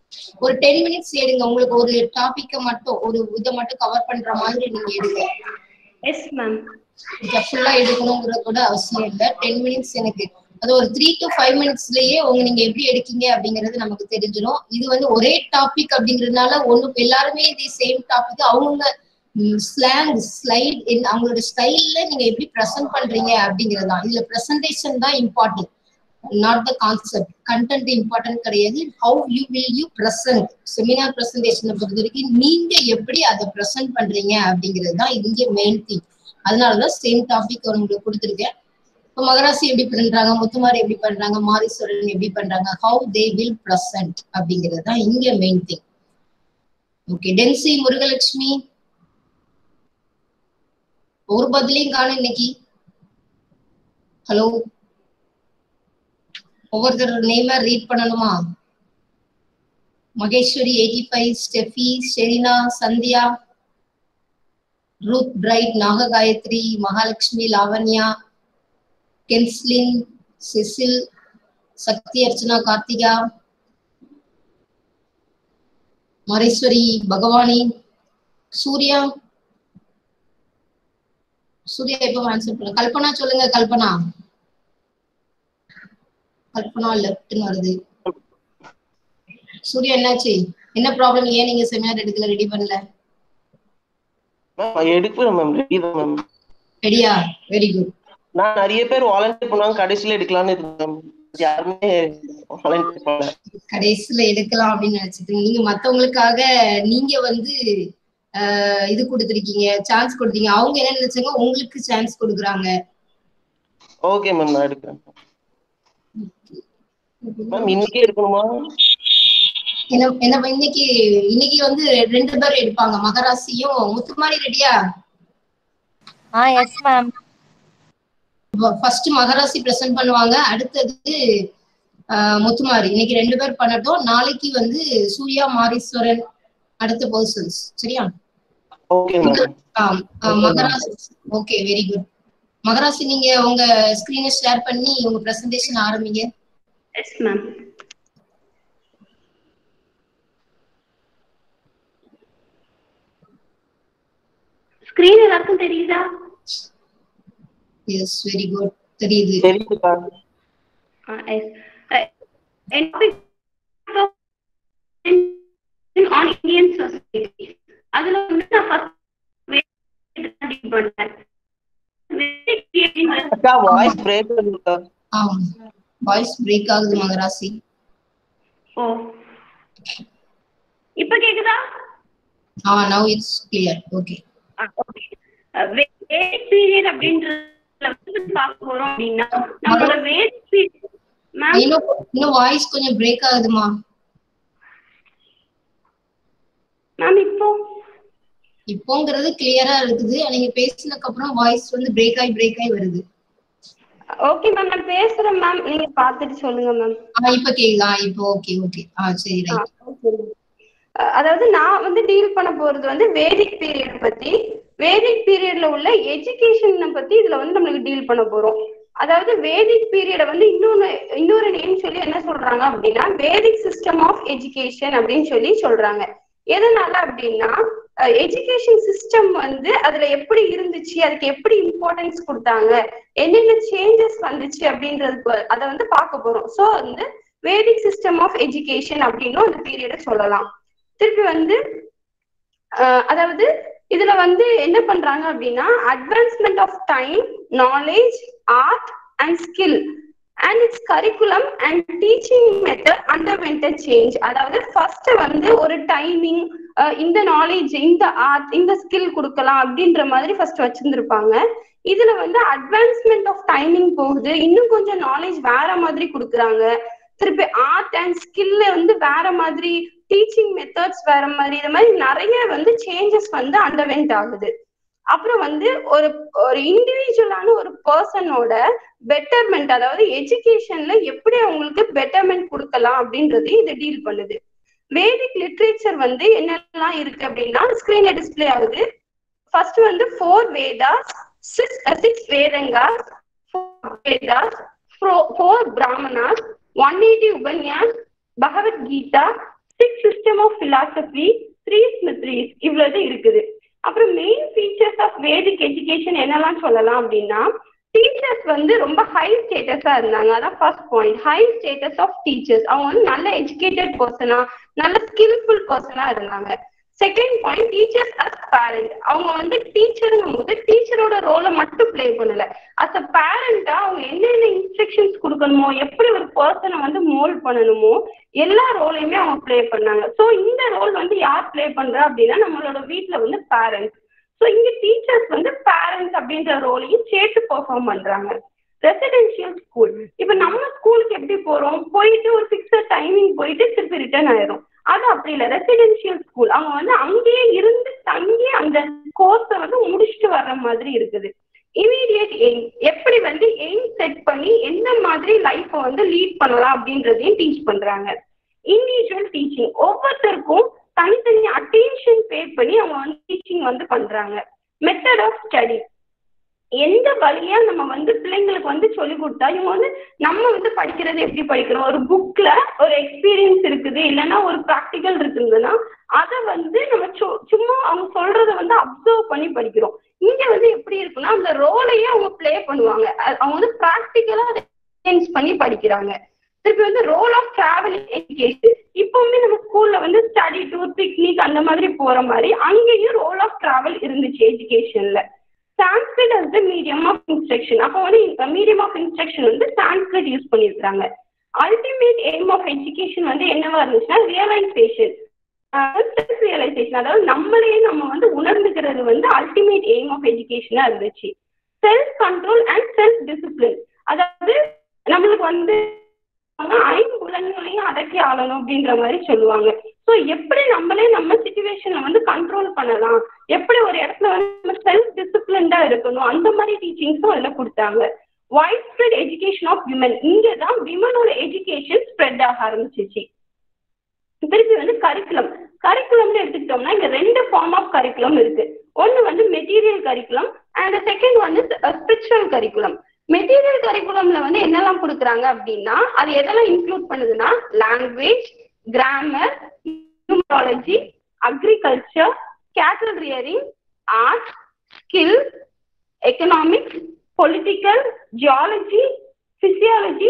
ஒரு ten minutes எடுங்க உங்களுக்கு ஒரு டாபிக்க மட்டும் ஒரு இதை மட்டும் கவர் பண்ற மாதிரி நீங்க எடுங்க எஸ் மேம் இதை ஃபுல்லா எடுக்கணுங்கிறது கூட அவசியம் இல்லை டென் மினிட்ஸ் எனக்கு அது ஒரு த்ரீ டு ஃபைவ் மினிட்ஸ்லயே உங்க நீங்க எப்படி எடுக்கீங்க அப்படிங்கிறது நமக்கு தெரிஞ்சிடும் இது வந்து ஒரே டாபிக் அப்படிங்கிறதுனால ஒண்ணு எல்லாருமே இதே சேம் டாபிக் அவங்கவுங்க ஸ்லாங் ஸ்லைட் அவங்களோட ஸ்டைல்ல நீங்க எப்படி ப்ரெசென்ட் பண்றீங்க அப்படிங்கிறது தான் இதுல ப்ரெசன்டேஷன் தான் important not the concept content important கிடையாது how you will you present seminar ப்ரெசன்டேஷனை பொறுத்த வரைக்கும் நீங்க எப்படி அதை ப்ரெசென்ட் பண்றீங்க அப்படிங்கிறது தான் இங்க மெயின் திங் அதனாலதான் சேம் டாபிக் உங்களுக்கு கொடுத்துருக்கேன் இப்போ மகராசி எப்படி பண்றாங்க முத்துமாரி எப்படி பண்றாங்க மாரீஸ்வரன் எப்படி பண்றாங்க ஹவு தே வில் ப்ரெசென்ட் அப்படிங்கிறது தான் இங்க மெயின் திங் ஓகே டென்சி முருகலட்சுமி ஒரு பதிலையும் காணும் இன்னைக்கு ஹலோ ஒவ்வொருத்தர் நேம ரீட் பண்ணணுமா Maheswari eighty five Steffi Sherina Sandhya Ruth Bright Nagagayathri Mahalakshmi Lavanya Kenslin Cecil Sakthi Archana Karthika Mareswari Bhagavani Surya Surya எப்போ ஆன்சர் பண்ண கல்பனா சொல்லுங்க கல்பனா கல்பனா லெஃப்ட்னு வருது சூர்யா என்னாச்சு என்ன ப்ராப்ளம் ஏன் நீங்க செமினார் எடுக்கல ரெடி பண்ணல மேம் எடுக்கிறேன் மேம் ரெடி தான் மேம் ரெடியா வெரி குட் நான் நிறைய பேர் வாலண்டியர் பண்ணுவாங்க கடைசியில எடுக்கலாம்னு இருக்கேன் மேம் யாருமே வாலண்டியர் பண்ணல கடைசியில எடுக்கலாம் அப்படின்னு நினைச்சிட்டு நீங்க மத்தவங்களுக்காக நீங்க வந்து ஆஹ், இது கொடுத்துருக்கீங்க சான்ஸ் கொடுத்தீங்க அவங்க என்ன நினைச்சாங்க உங்களுக்கு சான்ஸ் கொடுக்குறாங்க ஓகே மேம் நான் எடுக்கிறேன் மேம் இன்னைக்கே எடுக்கணுமா என்ன என்ன இன்னைக்கு இன்னைக்கு வந்து ரெண்டு பேர் எடுப்பாங்க மகராசியும் முத்துமாரி ரெடியா ah yes ma'am first Maharasi present பண்ணுவாங்க அடுத்தது ஆஹ், முத்துமாரி இன்னைக்கு ரெண்டு பேர் பண்ணட்டும் நாளைக்கு வந்து சூர்யா மாரீஸ்வரன் அடுத்த பர்சன்ஸ் சரியா ஓகே மேம் ஆம், ஆ, Maharasi okay very good Maharasi நீங்க உங்க ஸ்கிரீனை ஷேர் பண்ணி உங்க பிரசன்டேஷன் ஆரம்பிங்க எஸ் மேம் ஸ்கிரீன் எல்லாருக்கும் தெரியுதா எஸ் வெரி குட் தெரியுது தெரியுதுக்கா எஸ் ஆன் இந்தியன் சொசைட்டி அதுல வந்து நான் ஃபர்ஸ்ட் பண்ணேன் அக்கா வாய்ஸ் பிரேக் ஆகுதுக்கா ஆம் வாய்ஸ் பிரேக் ஆகுது மகராசி ஓ இப்ப கேக்குதா ah now it's clear okay Vedic period அப்படின்றதுல வந்து பார்க்க போறோம் அப்படின்னா நம்மளோட வேட் பீரியட் மேம் இன்னும் இன்னும் வாய்ஸ் கொஞ்சம் பிரேக் ஆகுதுமா மேம் இப்போ இப்போங்கிறது கிளியரா இருக்குது நீங்க பேசினதுக்கு அப்புறம் வாய்ஸ் வந்து பிரேக் ஆகி பிரேக் ஆகி வருது ஓகே மேம் நான் பேசுறேன் மேம் நீங்க பார்த்துட்டு சொல்லுங்க மேம் ஆ இப்ப கேக்குதா இப்போ ஓகே ஓகே ஆ சரி ரைட் அதாவது நான் வந்து டீல் பண்ண போறது வந்து வேதிக் பீரியட் பத்தி வேதிக் பீரியட்ல உள்ள எஜுகேஷனை பத்தி இதுல வந்து நம்மளுக்கு டீல் பண்ண போறோம் அதாவது வேதிக் பீரியட வந்து இன்னொன்னு இன்னொரு நேம் சொல்லி என்ன சொல்றாங்க அப்படின்னா வேதிக் சிஸ்டம் ஆஃப் எஜுகேஷன் அப்படின்னு சொல்லி சொல்றாங்க எதனால அப்படின்னா எஜுகேஷன் சிஸ்டம் வந்து அதுல எப்படி இருந்துச்சு அதுக்கு எப்படி இம்பார்ட்டன்ஸ் கொடுத்தாங்க என்னென்ன சேஞ்சஸ் வந்துச்சு அப்படின்றதுக்கு அதை வந்து பார்க்க போறோம் சோ வந்து வேதிக் சிஸ்டம் ஆஃப் எஜுகேஷன் அப்படின்னு அந்த பீரியட சொல்லலாம் திருப்பி வந்து அஹ், அதாவது இதுல வந்து என்ன பண்றாங்க அப்படின்னா advancement of time knowledge art and skill and it's curriculum and teaching method underwent change அதாவது ஃபர்ஸ்ட் வந்து ஒரு டைமிங் இந்த நாலேஜ் இந்த ஆர்ட் இந்த ஸ்கில் கொடுக்கலாம் அப்படின்ற மாதிரி ஃபர்ஸ்ட் வச்சிருந்திருப்பாங்க இதுல வந்து அட்வான்ஸ்மெண்ட் ஆஃப் டைமிங் போகுது இன்னும் கொஞ்சம் நாலேஜ் வேற மாதிரி கொடுக்குறாங்க திருப்பி ஆர்ட் அண்ட் ஸ்கில்ல வந்து வேற மாதிரி டீச்சிங் மெத்தட்ஸ் வேற மாதிரி இது மாதிரி நிறைய வந்து சேஞ்சஸ் வந்து அண்டர்வென்ட் ஆகுது அப்புறம் வந்து ஒரு ஒரு இண்டிவிஜுவலான ஒரு பர்சனோட பெட்டர்மெண்ட் அதாவது எஜுகேஷன்ல எப்படி அவங்களுக்கு பெட்டர்மெண்ட் கொடுக்கலாம் அப்படின்றது இது டீல் பண்ணுது வேதிக் லிட்ரேச்சர் வந்து என்னெல்லாம் இருக்கு அப்படின்னா ஸ்கிரீன்ல டிஸ்ப்ளே ஆகுது ஃபர்ஸ்ட் வந்து four Vedas six six Vedangas four Vedas four Brahmanas one eighty Upanishads Bhagavad Gita six system of philosophy three Smritis இவ்வளவு இருக்குது அப்புறம் main features of Vedic education என்னெல்லாம் சொல்லலாம் அப்படின்னா டீச்சர்ஸ் வந்து ரொம்ப ஹை ஸ்டேட்டஸா இருந்தாங்க அதான் first point high status of teachers அவங்க வந்து நல்ல எஜுகேட்டட் பர்சனா நல்ல ஸ்கில்ஃபுல் பர்சனா இருந்தாங்க second point teachers as parent அவங்க வந்து டீச்சருங்கும் போது டீச்சரோட ரோலை மட்டும் ப்ளே பண்ணல அஸ் அ பேரண்டா அவங்க என்னென்ன இன்ஸ்ட்ரக்ஷன்ஸ் கொடுக்கணுமோ எப்படி ஒரு பர்சனை வந்து மோல்ட் பண்ணணுமோ எல்லா ரோலையுமே அவங்க ப்ளே பண்ணாங்க ஸோ இந்த ரோல் வந்து யார் ப்ளே பண்றா அப்படின்னா நம்மளோட வீட்டில் வந்து பேரண்ட்ஸ் ஸோ இங்க டீச்சர்ஸ் வந்து பேரண்ட்ஸ் அப்படின்ற ரோலையும் சேர்த்து பெர்ஃபார்ம் பண்றாங்க ரெசிடென்ஷியல் ஸ்கூல் இப்ப நம்ம ஸ்கூலுக்கு எப்படி போறோம் போயிட்டு ஒரு ஃபிக்ஸட் டைமிங் போயிட்டு திருப்பி ரிட்டர்ன் ஆயிரும் அது அப்படி இல்லை ரெசிடென்ஷியல் ஸ்கூல் அவங்க வந்து அங்கேயே இருந்து தங்கி அந்த கோர்ஸை வந்து முடிச்சுட்டு வர்ற மாதிரி இருக்குது இமீடியட் எய்ம் எப்படி வந்து எய்ம் செட் பண்ணி எந்த மாதிரி லைஃப்பை வந்து லீட் பண்ணலாம் அப்படின்றதையும் டீச் பண்றாங்க இண்டிவிஜுவல் டீச்சிங் ஒவ்வொருத்தருக்கும் தனித்தனி அட்டென்ஷன் பே பண்ணி அவங்க வந்து டீச்சிங் வந்து பண்றாங்க மெத்தட் ஆஃப் ஸ்டடி எந்த வழியா நம்ம வந்து பிள்ளைங்களுக்கு வந்து சொல்லி கொடுத்தா இவங்க வந்து நம்ம வந்து படிக்கிறது எப்படி படிக்கிறோம் ஒரு புக்ல ஒரு எக்ஸ்பீரியன்ஸ் இருக்குது இல்லைன்னா ஒரு ப்ராக்டிக்கல் இருக்குதுன்னா அதை வந்து நம்ம சு- சும்மா அவங்க சொல்றத வந்து அப்சர்வ் பண்ணி படிக்கிறோம் இங்க வந்து எப்படி இருக்குன்னா அந்த ரோலையே அவங்க ப்ளே பண்ணுவாங்க அ- அவங்க வந்து ப்ராக்டிக்கலா அதை எக்ஸ்பீரியன்ஸ் பண்ணி படிக்கிறாங்க திருப்பி வந்து ரோல் ஆஃப் டிராவல் எஜுகேஷன் இப்பவுமே நம்ம ஸ்கூல்ல வந்து ஸ்டடி டூர் பிக்னிக் அந்த மாதிரி போற மாதிரி அங்கேயும் ரோல் ஆஃப் டிராவல் இருந்துச்சு எஜுகேஷன்ல Sanskrit as the medium of instruction அப்போ வந்து மீடியம் ஆஃப் இன்ஸ்ட்ரக்ஷன் வந்து சான்ஸ்கிரிட் யூஸ் பண்ணியிருக்காங்க அல்டிமேட் எய்ம் ஆஃப் எஜுகேஷன் வந்து என்னவா இருந்துச்சுன்னா ரியலைசேஷன் செல்ஃப் ரியலைசேஷன் அதாவது நம்மளையே நம்ம வந்து உணர்ந்துக்கிறது வந்து அல்டிமேட் எய்ம் ஆஃப் எஜுகேஷனா இருந்துச்சு self control and self discipline அதாவது நம்மளுக்கு வந்து ஐம்புலன்களையும் அடக்கி ஆளணும் அப்படின்ற மாதிரி சொல்லுவாங்க ஸோ எப்படி நம்மளே நம்ம சுச்சுவேஷனை வந்து கண்ட்ரோல் பண்ணலாம் எப்படி ஒரு இடத்துல வந்து நம்ம செல்ஃப் டிசிப்ளின்டா இருக்கணும் அந்த மாதிரி டீச்சிங்ஸும் அதில் கொடுத்தாங்க wide spread education of women இங்கே தான் விமனோட எஜுகேஷன் ஸ்ப்ரெட் ஆக ஆரம்பிச்சிச்சு திருப்பி வந்து கரிக்குலம் கரிக்குலம்னு எடுத்துக்கிட்டோம்னா இங்க ரெண்டு ஃபார்ம் ஆஃப் கரிக்குலம் இருக்கு ஒன்னு வந்து மெட்டீரியல் கரிக்குலம் அண்ட் செகண்ட் வந்து ஸ்பிரிச்சுவல் கரிக்குலம் மெட்டீரியல் கரிக்குலம்ல வந்து என்னெல்லாம் கொடுக்குறாங்க அப்படின்னா அது எதெல்லாம் இன்க்ளூட் பண்ணுதுன்னா language grammar numerology agriculture cattle rearing art skill economics political geology physiology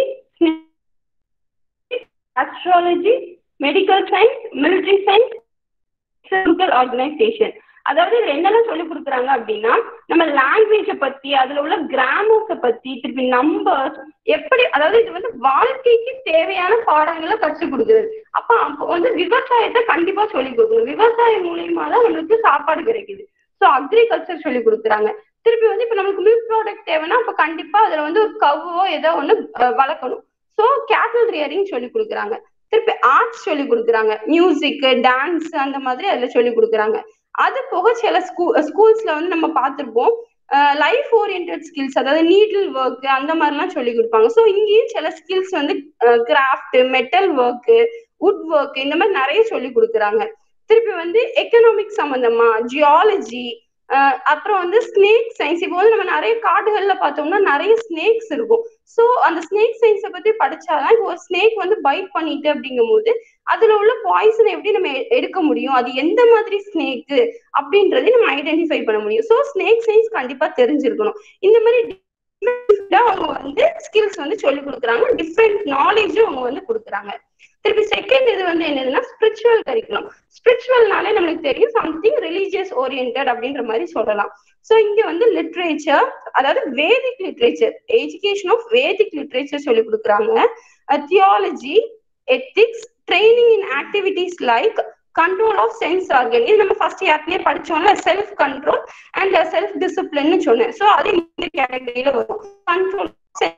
astrology medical science military science example organisation அதாவது இதுல என்னெல்லாம் சொல்லி கொடுக்குறாங்க அப்படின்னா நம்ம லாங்குவேஜை பத்தி அதுல உள்ள கிராமர்ஸை பத்தி திருப்பி நம்பர்ஸ் எப்படி அதாவது இது வந்து வாழ்க்கைக்கு தேவையான பாடங்களை கற்றுக் கொடுக்குது அப்ப அப்போ வந்து விவசாயத்தை கண்டிப்பா சொல்லி கொடுக்கணும் விவசாயம் மூலியமா தான் நம்மளுக்கு சாப்பாடு கிடைக்குது ஸோ அக்ரிகல்ச்சர் சொல்லி கொடுக்குறாங்க திருப்பி வந்து இப்ப நமக்கு மில்க் ப்ராடக்ட் தேவைன்னா அப்ப கண்டிப்பா அதுல வந்து ஒரு கவ்வோ ஏதோ ஒண்ணு அஹ், வளர்க்கணும் ஸோ கேட்டல் ரியரிங் சொல்லி கொடுக்குறாங்க திருப்பி ஆர்ட்ஸ் சொல்லி கொடுக்குறாங்க மியூசிக் டான்ஸ் அந்த மாதிரி அதுல சொல்லி கொடுக்குறாங்க அது போக சில ஸ்கூ ஸ்கூல்ஸ்ல வந்து நம்ம பார்த்திருப்போம் லைஃப் ஓரியன்ட் ஸ்கில்ஸ் அதாவது நீடில் ஒர்க் அந்த மாதிரிலாம் சொல்லி கொடுப்பாங்க ஸோ இங்கேயும் சில ஸ்கில்ஸ் வந்து craft metal work wood work இந்த மாதிரி நிறைய சொல்லி கொடுக்குறாங்க திருப்பி வந்து எக்கனாமிக் சம்பந்தமா ஜியாலஜி அப்புறம் வந்து ஸ்னேக் சயின்ஸ் இப்போ வந்து நம்ம நிறைய காடுகள்ல பார்த்தோம்னா நிறைய ஸ்னேக்ஸ் இருக்கும் ஸோ அந்த ஸ்னேக் சயின்ஸை பத்தி படிச்சாதான் இப்போ ஒரு ஸ்னேக் வந்து பைட் பண்ணிட்டு அப்படிங்கும் போது அதுல உள்ள பாய்சன் எப்படி நம்ம எ- எடுக்க முடியும் அது எந்த மாதிரி ஸ்னேக்கு அப்படின்றதையும் நம்ம ஐடென்டிஃபை பண்ண முடியும் ஸோ ஸ்னேக் சயின்ஸ் கண்டிப்பா தெரிஞ்சிருக்கணும் இந்த மாதிரி different-ஆ அவங்க வந்து ஸ்கில்ஸ் வந்து சொல்லி கொடுக்குறாங்க டிஃப்ரெண்ட் நாலேஜும் அவங்க வந்து கொடுக்குறாங்க திருப்பி செகண்ட் இது வந்து என்னதுன்னா ஸ்பிரிச்சுவல் கரிக்குலம் ஸ்பிரிச்சுவல்னாலே நம்மளுக்கு தெரியும் சம்திங் ரிலீஜியஸ் ஓரியன்ட் அப்படின்ற மாதிரி சொல்லலாம் ஸோ இங்க வந்து லிட்ரேச்சர் அதாவது Vedic literature education of Vedic literature சொல்லி கொடுக்குறாங்க theology ethics training in activities like control of sense organ இது நம்ம ஃபர்ஸ்ட் யாருக்குமே படிச்சோம்ல செல்ஃப் கண்ட்ரோல் அண்ட் செல்ஃப் டிசிப்ளின்னு சொன்னேன் ஸோ அது இந்த கேட்டகரியில வரும் கண்ட்ரோல்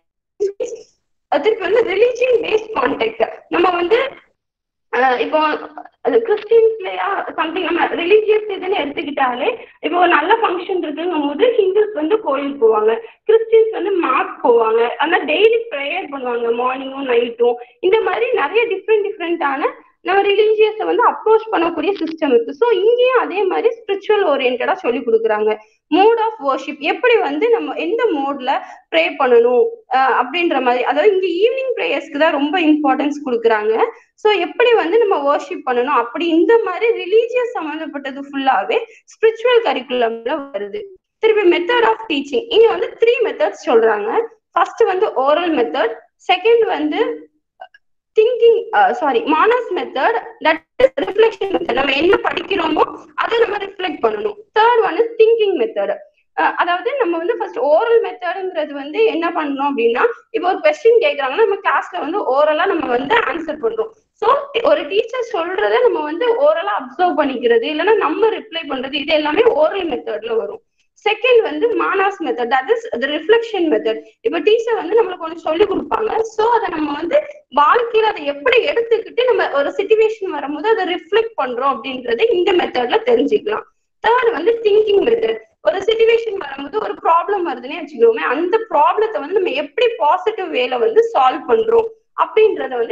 திருப்பி வந்து ரிலீஜியன் பேஸ்ட் கான்டெக்ட் நம்ம வந்து அஹ் இப்போ அது கிறிஸ்டின்ஸ்லயா சம்திங் நம்ம ரிலீஜியஸ் இதுன்னு எடுத்துக்கிட்டாலே இப்போ ஒரு நல்ல ஃபங்க்ஷன் இருக்குங்கும் போது ஹிந்துஸ் வந்து கோயில் போவாங்க கிறிஸ்டின்ஸ் வந்து மாஸ் போவாங்க ஆனால் டெய்லி ப்ரேயர் பண்ணுவாங்க மார்னிங்கும் நைட்டும் இந்த மாதிரி நிறைய டிஃப்ரெண்ட் டிஃப்ரெண்டான நம்ம ரிலீஜியஸை வந்து அப்ரோச் பண்ணக்கூடிய சிஸ்டம் இருக்கு ஸோ இங்கேயும் அதே மாதிரி ஸ்பிரிச்சுவல் ஓரியன்டா சொல்லி கொடுக்குறாங்க மோட் ஆஃப் வர்ஷிப் எப்படி வந்து நம்ம எந்த மோட்ல ப்ரே பண்ணணும் அஹ் அப்படின்ற மாதிரி அதாவது இங்க ஈவினிங் ப்ரேயர்ஸ்க்கு தான் ரொம்ப இம்பார்ட்டன்ஸ் கொடுக்குறாங்க ஸோ எப்படி வந்து நம்ம வர்ஷிப் பண்ணணும் அப்படி இந்த மாதிரி ரிலீஜியஸ் சம்மந்தப்பட்டது ஃபுல்லாவே ஸ்பிரிச்சுவல் கரிக்குலம்ல வருது திருப்பி மெத்தட் ஆஃப் டீச்சிங் இங்க வந்து த்ரீ மெத்தட்ஸ் சொல்றாங்க ஃபர்ஸ்ட் வந்து ஓரல் மெத்தட் செகண்ட் வந்து திங்கிங் சாரி மானஸ் method that is reflection method நம்ம என்ன படிக்கிறோமோ அதை நம்ம ரிஃப்ளெக்ட் பண்ணணும் third one is thinking method அதாவது நம்ம வந்து ஃபர்ஸ்ட் ஓரல் மெத்தடுங்கிறது வந்து என்ன பண்ணணும் அப்படின்னா இப்போ ஒரு கொஸ்டின் கேட்கறாங்கன்னா நம்ம கிளாஸ்ல வந்து ஓரலா நம்ம வந்து ஆன்சர் பண்றோம் ஸோ ஒரு டீச்சர் சொல்றத நம்ம வந்து ஓரலா அப்சர்வ் பண்ணிக்கிறது இல்லைன்னா நம்ம ரிப்ளை பண்றது இது எல்லாமே ஓரல் மெத்தட்ல வரும் செகண்ட் வந்து மானாஸ் method that is reflection method இப்போ டீச்சர் வந்து நம்மளுக்கு ஒன்று சொல்லி கொடுப்பாங்க ஸோ அதை நம்ம வந்து வாழ்க்கையில அதை எப்படி எடுத்துக்கிட்டு நம்ம ஒரு சுச்சுவேஷன் வரும்போது அதை ரிஃப்ளெக்ட் பண்றோம் அப்படின்றத இந்த மெத்தட்ல தெரிஞ்சுக்கலாம் தேர்ட் வந்து திங்கிங் மெத்தட் ஒரு சுச்சுவேஷன் வரும்போது ஒரு ப்ராப்ளம் வருதுன்னே வச்சுக்கோமே அந்த ப்ராப்ளத்தை வந்து நம்ம எப்படி பாசிட்டிவ் வேல வந்து சால்வ் பண்றோம் அப்படின்றத வந்து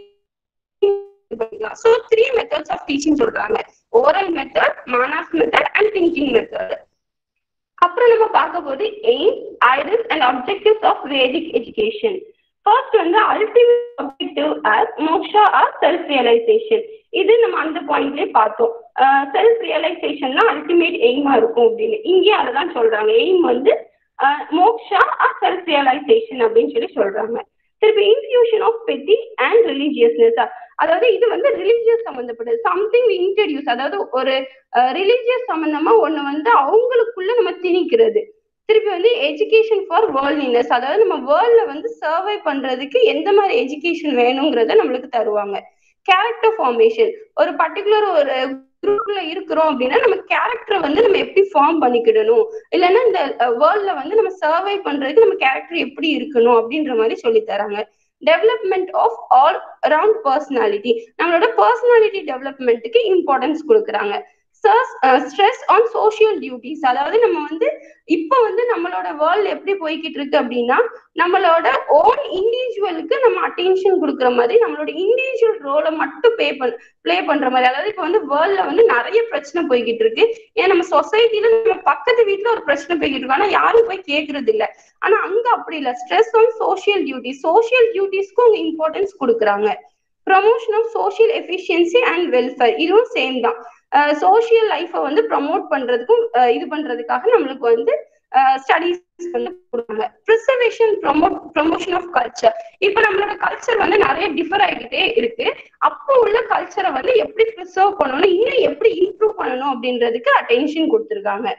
இந்த so three methods of teaching சொல்றாங்க ஓரல் மெத்தட் மானாஸ் மெத்தட் அண்ட் திங்கிங் மெத்தட் அப்புறம் நம்ம பார்க்க போது aim ideals and objectives of Vedic education first வந்து ultimate objective as moksha or self realisation இது நம்ம அந்த பாயிண்ட்லயே பார்த்தோம் செல்ஃப் ரியலைசேஷன் தான் அல்டிமேட் எய்மா இருக்கும் அப்படின்னு இங்கேயும் அதை தான் சொல்றாங்க எய்ம் வந்து மோக்ஷா ஆர் செல்ஃப் ரியலைசேஷன் அப்படின்னு சொல்லி சொல்றாங்க திருப்பி infusion of piety and religiousness அதாவது இது வந்து ரிலீஜியஸ் சம்பந்தப்பட்டது சம்திங் இன்ட்ரடியூஸ் அதாவது ஒரு ரிலீஜியஸ் சம்பந்தமா ஒண்ணு வந்து அவங்களுக்குள்ள நம்ம திணிக்கிறது திருப்பி வந்து எஜுகேஷன் ஃபார் வேர்ல்ட்லினஸ் அதாவது நம்ம வேர்ல்ட்ல வந்து சர்வை பண்றதுக்கு எந்த மாதிரி எஜுகேஷன் வேணுங்கிறத நம்மளுக்கு தருவாங்க கேரக்டர் ஃபார்மேஷன் ஒரு பர்டிகுலர் ஒரு குரூப்ல இருக்கிறோம் அப்படின்னா நம்ம கேரக்டர் வந்து நம்ம எப்படி ஃபார்ம் பண்ணிக்கிடணும் இல்லைன்னா இந்த வேர்ல்ட்ல வந்து நம்ம சர்வை பண்றதுக்கு நம்ம கேரக்டர் எப்படி இருக்கணும் அப்படின்ற மாதிரி சொல்லி தராங்க development of all around personality நம்மளோட பர்சனாலிட்டி டெவலப்மெண்ட்டுக்கு இம்பார்ட்டன்ஸ் கொடுக்குறாங்க ஸ்ட்ரெஸ் ஆன் சோசியல் டியூட்டிஸ் அதாவது நம்ம வந்து இப்போ வந்து நம்மளோட வேர்ல்ட் எப்படி போய்கிட்டு இருக்கு அப்படின்னா நம்மளோட ஓன் இண்டிவிஜுவலுக்கு நம்ம அட்டென்ஷன் கொடுக்குற மாதிரி நம்மளோட இண்டிவிஜுவல் ரோலை மட்டும் பே பண் பிளே பண்ற மாதிரி அதாவது இப்போ வந்து வேர்ல்ட்ல வந்து நிறைய பிரச்சனை போய்கிட்டு இருக்கு ஏன் நம்ம சொசைட்டில நம்ம பக்கத்து வீட்டுல ஒரு பிரச்சனை போய்கிட்டு இருக்கு ஆனா யாரும் போய் கேட்கறது இல்ல ஆனா அங்க அப்படி இல்ல stress on social duty social டியூட்டிஸ்க்கு அவங்க இம்பார்ட்டன்ஸ் கொடுக்குறாங்க promotion of social efficiency and welfare இதுவும் சேம் தான் சோசியல் லைஃப்பை வந்து ப்ரமோட் பண்றதுக்கும் இது பண்றதுக்காக நம்மளுக்கு வந்து ஸ்டடிஸ் வந்து கொடுக்குறாங்க preservation promote promotion of culture இப்போ நம்மளோட கல்ச்சர் வந்து நிறைய டிஃபர் ஆகிட்டே இருக்கு அப்போ உள்ள கல்ச்சரை வந்து எப்படி ப்ரிசர்வ் பண்ணணும் இன்னும் எப்படி இம்ப்ரூவ் பண்ணணும் அப்படின்றதுக்கு அட்டென்ஷன் கொடுத்துருக்காங்க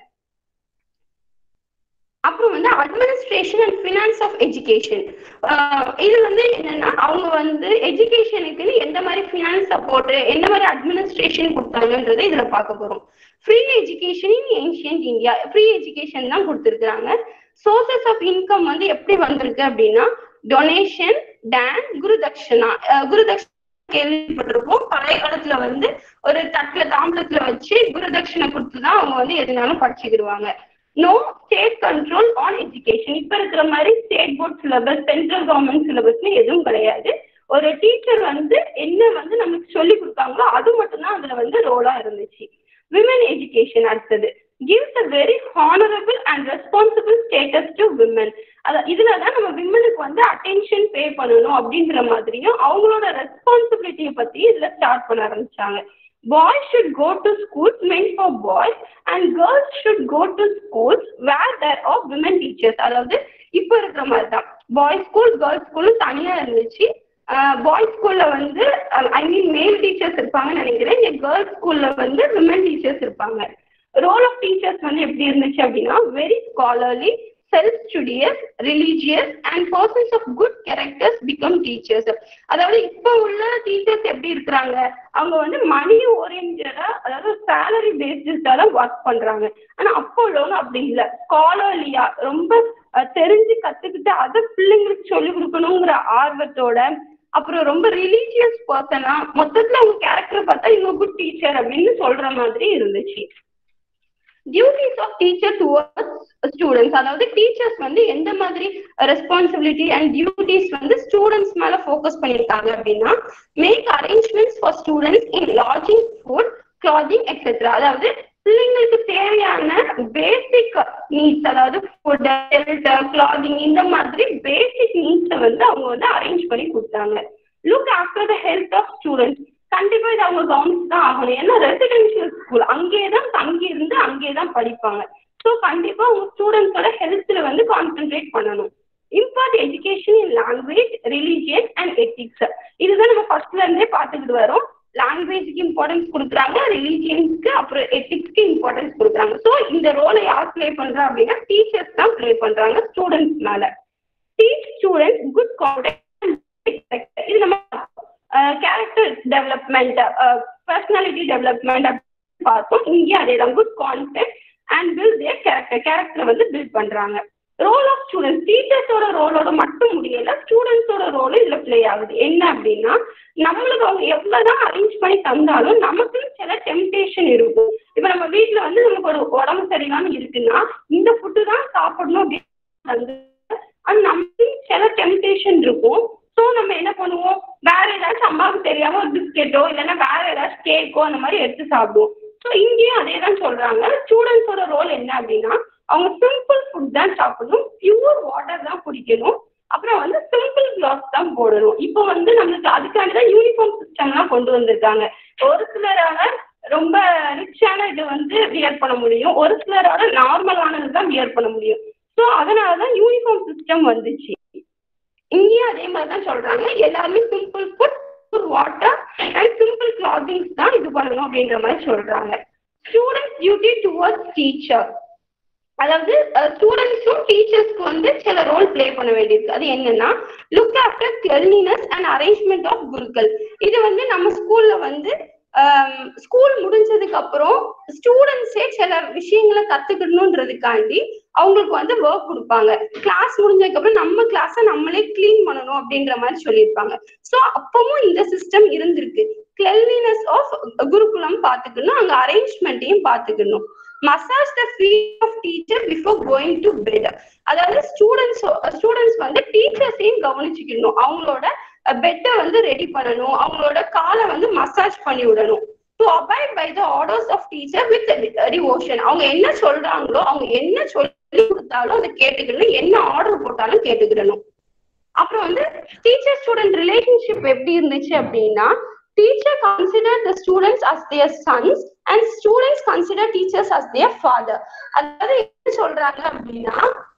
அப்புறம் வந்து administration and finance of education இது வந்து என்னன்னா அவங்க வந்து எஜுகேஷனுக்குன்னு எந்த மாதிரி ஃபினான்ஸ் சப்போர்ட் எந்த மாதிரி அட்மினிஸ்ட்ரேஷன் கொடுத்தாங்கன்றதை இதுல பார்க்க போறோம் free education in ancient India free education தான் கொடுத்துருக்காங்க சோர்சஸ் ஆஃப் இன்கம் வந்து எப்படி வந்திருக்கு அப்படின்னா டொனேஷன் டான் குருதக்ஷனா குருதக்ஷ கேள்விப்பட்டிருப்போம் பழைய காலத்துல வந்து ஒரு தட்டுல தாம்பலத்துல வச்சு குருதட்சிணை கொடுத்துதான் அவங்க வந்து எதுனாலும் படிச்சுக்கிடுவாங்க no state control on education இப்ப இருக்கிற மாதிரி state board syllabus central government சிலபஸ்னு எதுவும் கிடையாது ஒரு டீச்சர் வந்து என்ன வந்து நமக்கு சொல்லி கொடுத்தாங்களோ அது மட்டும்தான் அதுல வந்து ரோலா இருந்துச்சு விமன் எஜுகேஷன் அடுத்தது gives a very honorable and responsible status to women அத இதுல தான் நம்ம விமனுக்கு வந்து அட்டென்ஷன் பே பண்ணணும் அப்படின்ற மாதிரியும் அவங்களோட ரெஸ்பான்சிபிலிட்டியை பத்தி இதுல ஸ்டார்ட் பண்ண ஆரம்பிச்சாங்க boys should go to schools men for boys and girls should go to schools where there of women teachers அதாவது இப்போ இருக்கிற மாதிரி தான் பாய்ஸ் ஸ்கூல் கேர்ள்ஸ் ஸ்கூல் தனியா இருந்துச்சு பாய்ஸ் ஸ்கூல்ல வந்து ஐ மீன் மேல் டீச்சர்ஸ் இருப்பாங்கன்னு நினைக்கிறேன் இங்க கேர்ள்ஸ் ஸ்கூல்ல வந்து விமன் டீச்சர்ஸ் இருப்பாங்க ரோல் ஆஃப் டீச்சர்ஸ் வந்து எப்படி இருந்துச்சு அப்படின்னா very scholarly self studious religious and persons of good characters become teachers அதாவது இப்போ உள்ள டீச்சர்ஸ் எப்படி இருக்கிறாங்க அவங்க வந்து மணி ஓரியன்டா அதாவது சேலரி பேசிஸ்டா தான் ஒர்க் பண்றாங்க ஆனா அப்போ உள்ளவங்க அப்படி இல்லை ஸ்காலர்லியா ரொம்ப தெரிஞ்சு கத்துக்கிட்டு அதை பிள்ளைங்களுக்கு சொல்லி கொடுக்கணுங்கிற ஆர்வத்தோட அப்புறம் ரொம்ப ரிலீஜியஸ் பர்சனா மொத்தத்துல அவங்க கேரக்டர் பார்த்தா இவங்க குட் டீச்சர் அப்படின்னு சொல்ற மாதிரி இருந்துச்சு duties of teacher towards students அதாவது டீச்சர்ஸ் வந்து எந்த மாதிரி ரெஸ்பான்சிபிலிட்டி அண்ட் டியூட்டிஸ் வந்து ஸ்டூடெண்ட்ஸ் மேல ஃபோக்கஸ் பண்ணிருக்காங்க அப்படின்னா make arrangements for students in lodging food clothing etcetera அதாவது பிள்ளைங்களுக்கு தேவையான பேசிக் நீட்ஸ் அதாவது ஃபுட் ஷெல்டர் கிளாதிங் இந்த மாதிரி பேசிக் நீட்ஸை வந்து அவங்க வந்து அரேஞ்ச் பண்ணி கொடுத்தாங்க look after the health of students கண்டிப்பா இது அவங்க கவனிச்சு தான் ஆகணும் ஏன்னா ரெசிடென்ஷியல் ஸ்கூல் அங்கேயே தான் தங்கி இருந்து அங்கேயே தான் படிப்பாங்க ஸோ கண்டிப்பா உங்க ஸ்டூடெண்ட்ஸோட ஹெல்த்ல வந்து கான்சென்ட்ரேட் பண்ணணும் impart education in language religion and ethics இதுதான் நம்ம ஃபர்ஸ்ட்ல இருந்தே பார்த்துக்கிட்டு வரோம் லாங்குவேஜ்க்கு இம்பார்ட்டன்ஸ் கொடுக்குறாங்க ரிலீஜியன்ஸ்க்கு அப்புறம் எத்திக்ஸ்க்கு இம்பார்ட்டன்ஸ் கொடுக்குறாங்க ஸோ இந்த ரோலை யார் ப்ளே பண்றா அப்படின்னா டீச்சர்ஸ் தான் ப்ளே பண்றாங்க ஸ்டூடெண்ட்ஸ் மேல டீச் ஸ்டூடெண்ட்ஸ் குட் கான்டெக்ட் இது நம்ம கேரக்டர் டெவலப்மெண்ட் பர்சனாலிட்டி டெவலப்மெண்ட் பார்த்தோம் இங்கே அதே தான் good conduct and build their character கேரக்டரை வந்து பில்ட் பண்றாங்க ரோல் ஆஃப் ஸ்டூடெண்ட்ஸ் டீச்சர்ஸோட ரோலோட மட்டும் முடியல ஸ்டூடெண்ட்ஸோட ரோலும் இதுல ப்ளே ஆகுது என்ன அப்படின்னா நம்மளுக்கு அவங்க எவ்வளவுதான் அரேஞ்ச் பண்ணி தந்தாலும் நமக்கு சில டெம்டேஷன் இருக்கும் இப்ப நம்ம வீட்டுல வந்து நமக்கு ஒரு உடம்பு சரியில்லாம இருக்குன்னா இந்த ஃபுட்டு தான் சாப்பிடணும் அப்படின்னு அது நமக்கு சில டெம்டேஷன் இருக்கும் ஸோ நம்ம என்ன பண்ணுவோம் வேற ஏதாச்சும் அம்மாவுக்கு தெரியாம ஒரு பிஸ்கெட்டோ இல்லைன்னா வேற ஏதாச்சும் கேக்கோ அந்த மாதிரி எடுத்து சாப்பிடுவோம் ஸோ இங்கேயும் அதே தான் சொல்றாங்க ஸ்டூடெண்ட்ஸோட ரோல் என்ன அப்படின்னா அவங்க சிம்பிள் ஃபுட் தான் சாப்பிடணும் பியூர் வாட்டர் தான் குடிக்கணும் அப்புறம் வந்து சிம்பிள் கிளாஸ் தான் போடணும் இப்போ வந்து நம்மளுக்கு அதுக்காண்டி தான் யூனிஃபார்ம் சிஸ்டம்லாம் கொண்டு வந்திருக்காங்க ஒரு சிலரால ரொம்ப ரிச்சான இது வந்து வியர் பண்ண முடியும் ஒரு சிலரால நார்மலானது தான் வியர் பண்ண முடியும் ஸோ அதனால தான் யூனிஃபார்ம் சிஸ்டம் வந்துச்சு இங்கேயும் அதே மாதிரி தான் சொல்றாங்க எல்லாருமே simple food water and simple clothings தான் இது பண்ணணும் அப்படின்ற மாதிரி சொல்றாங்க ஸ்டூடெண்ட்ஸ் டியூட்டி டுவர்ட்ஸ் டீச்சர் அதாவது ஸ்டூடெண்ட்ஸும் டீச்சர்ஸ்க்கு வந்து சில ரோல் ப்ளே பண்ண வேண்டியிருக்கு அது என்னன்னா look after cleanness and arrangement of குருக்கள் இது வந்து நம்ம ஸ்கூல்ல வந்து ஸ்கூல் முடிஞ்சதுக்கு அப்புறம் ஸ்டூடெண்ட்ஸே சில விஷயங்களை கத்துக்கணுன்றதுக்காண்டி அவங்களுக்கு வந்து ஒர்க் கொடுப்பாங்க கிளாஸ் முடிஞ்சதுக்கு அப்புறம் நம்ம கிளாஸை நம்மளே கிளீன் பண்ணணும் அப்படின்ற மாதிரி சொல்லியிருப்பாங்க ஸோ அப்பவும் இந்த சிஸ்டம் இருந்திருக்கு கிளென்லினஸ் ஆஃப் குருகுலம் பார்த்துக்கணும் அங்க அரேஞ்ச்மெண்ட்டையும் பார்த்துக்கணும் massage the feet of teacher before going to bed அதாவது ஸ்டூடெண்ட்ஸ் ஸ்டூடெண்ட்ஸ் வந்து டீச்சர்ஸையும் கவனிச்சுக்கணும் அவங்களோட பெட்டை வந்து ரெடி பண்ணணும் அவங்களோட காலை வந்து மசாஜ் பண்ணி விடணும் to abide by the orders of teacher with devotion அவங்க என்ன சொல்றாங்களோ அவங்க என்ன சொல்லி கொடுத்தாலும் அதை கேட்டுக்கணும் என்ன ஆர்டர் போட்டாலும் கேட்டுக்கிடணும் அப்புறம் வந்து டீச்சர் ஸ்டூடெண்ட் ரிலேஷன்ஷிப் எப்படி இருந்துச்சு அப்படின்னா teacher consider the students as their sons and students consider teachers as their father அதாவது என்ன சொல்றாங்க அப்படின்னா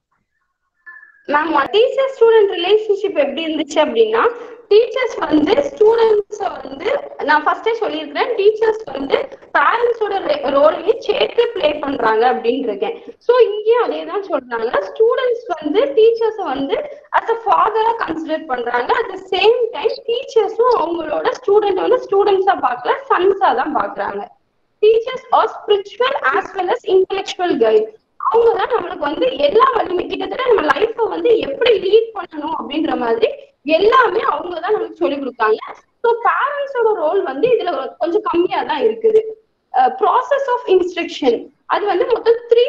மேம் டீச்சர் ஸ்டூடெண்ட் ரிலேஷன்ஷிப் எப்படி இருந்துச்சு அப்படின்னா டீச்சர்ஸ் வந்து ஸ்டூடெண்ட்ஸ் வந்து நான் ஃபர்ஸ்டே சொல்லியிருக்கிறேன் டீச்சர்ஸ் வந்து பேரண்ட்ஸோட ரோலையும் சேர்த்து ப்ளே பண்றாங்க அப்படின்னு இருக்கேன் ஸோ இங்கேயும் அதே தான் சொல்றாங்க ஸ்டூடெண்ட்ஸ் வந்து டீச்சர்ஸை வந்து அஸ் அ ஃபாதரா கன்சிடர் பண்றாங்க அட் த சேம் டைம் டீச்சர்ஸும் அவங்களோட ஸ்டூடெண்ட் வந்து ஸ்டூடெண்ட்ஸா பார்க்கல சன்ஸா தான் பாக்குறாங்க teachers are spiritual as well as intellectual guide அவங்க தான் நம்மளுக்கு வந்து எல்லா வலிமை கிட்டத்தட்ட நம்ம லைஃப்பை வந்து எப்படி லீட் பண்ணணும் அப்படின்ற மாதிரி எல்லாமே அவங்க தான் நமக்கு சொல்லி கொடுக்காங்க ஸோ பேரண்ட்ஸோட ரோல் வந்து இதுல கொஞ்சம் கம்மியா தான் இருக்குது ப்ராசஸ் ஆஃப் இன்ஸ்ட்ரக்ஷன் அது வந்து மொத்தம் த்ரீ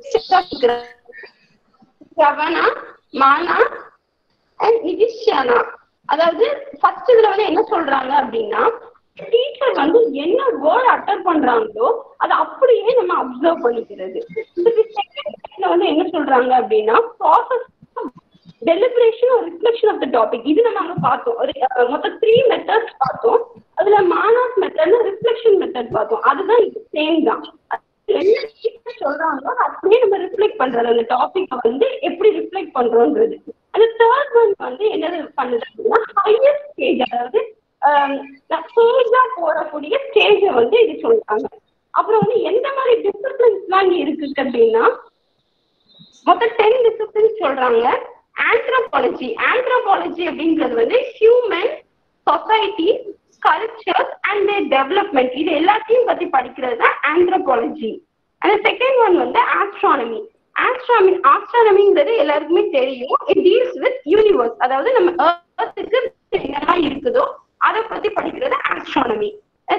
ரவணா மானா அண்ட் நிதிஷானா அதாவது ஃபர்ஸ்ட் இதுல வந்து என்ன சொல்றாங்க அப்படின்னா டீச்சர் வந்து என்ன வேர்ட் அட்டர் பண்றாங்களோ அதை அப்படியே நம்ம அப்சர்வ் பண்ணிக்கிறது செகண்ட் வந்து என்ன சொல்றாங்க அப்படின்னா ப்ராசஸ் டெலிபரேஷன் ஒரு ரிஃப்ளெக்ஷன் ஆஃப் த டாபிக் இது நம்ம அங்க பார்த்தோம் ஒரு மொத்தம் த்ரீ மெத்தட்ஸ் பார்த்தோம் அதுல மானாஸ் மெத்தட்னு ரிஃப்ளெக்ஷன் மெத்தட் பார்த்தோம் அதுதான் இது சேம் தான் என்ன டீச்சர் சொல்றாங்களோ அப்படியே நம்ம ரிஃப்ளெக்ட் பண்றது அந்த டாபிக்கை வந்து எப்படி ரிஃப்ளெக்ட் பண்றோன்றது அந்த தேர்ட் ஒன் வந்து என்னது பண்ணுது அப்படின்னா ஹையர் ஸ்டேஜ் அதாவது ஸ்டேஜா போடக்கூடிய ஸ்டேஜை வந்து இது சொல்றாங்க அப்புறம் வந்து எந்த மாதிரி டிசிப்ளின்ஸ்லாம் இங்க இருக்கு அப்படின்னா மொத்தம் டென் டிசிப்ளின்ஸ் சொல்றாங்க ஆந்த்ரோபாலஜி ஆந்த்ரோபாலஜி அப்படின்றது வந்து human society culture and development இது எல்லாத்தையும் பத்தி படிக்கிறது தான் ஆந்த்ரோபாலஜி அந்த செகண்ட் ஒன் வந்து ஆஸ்ட்ரானமி ஆஸ்ட்ராமி ஆஸ்ட்ரானமிங்கிறது எல்லாருக்குமே தெரியும் இட் டீல்ஸ் வித் யூனிவர்ஸ் அதாவது நம்ம ஏர்த்துக்கு என்னெல்லாம் இருக்குதோ அதை பத்தி படிக்கிறது ஆஸ்ட்ரானமி தேர்ட்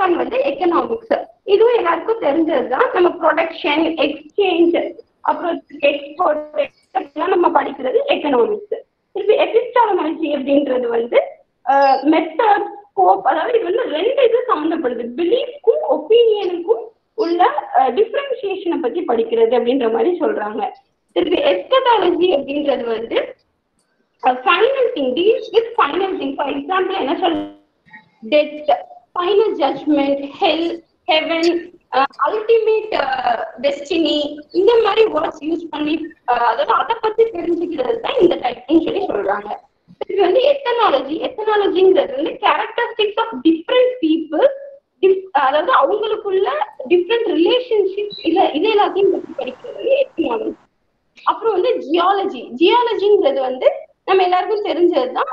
ஒன் வந்து எக்கனாமிக்ஸ் இதுவும் எல்லாருக்கும் தெரிஞ்சதுதான் நம்ம ப்ரொடக்ஷன் எக்ஸ்சேஞ்ச் அப்புறம் எக்ஸ்போர்ட் நம்ம படிக்கிறது எக்கனாமிக்ஸ் திருப்பி எபிஸ்டாலஜி அப்படின்றது வந்து மெத்தட் ஸ்கோப் அதாவது இது வந்து ரெண்டு இது சம்மந்தப்படுது பிலீஃப்க்கும் ஒப்பீனியனுக்கும் உள்ள டிஃப்ரென்சியேஷனை பத்தி படிக்கிறது அப்படின்ற மாதிரி சொல்றாங்க திருப்பி எஸ்கட்டாலஜி அப்படின்றது வந்து final thing deals with final thing for example என்ன சொல் death final judgment hell heaven ultimate destiny இந்த மாதிரி வேர்ட்ஸ் யூஸ் பண்ணி uh, அதாவது அதை பத்தி தெரிஞ்சுக்கிறது தான் இந்த டைப்னு சொல்லி சொல்றாங்க இது வந்து எத்தனாலஜி எத்தனாலஜிங்கிறது வந்து கேரக்டரிஸ்டிக்ஸ் ஆஃப் டிஃப்ரெண்ட் பீப்புள் அதாவது அவங்களுக்குள்ள டிஃப்ரெண்ட் ரிலேஷன்ஷிப் இல்ல இது எல்லாத்தையும் பத்தி படிக்கிறது வந்து எத்தனாலஜி அப்புறம் வந்து ஜியாலஜி ஜியாலஜிங்கிறது வந்து நம்ம எல்லாருக்கும் தெரிஞ்சதுதான்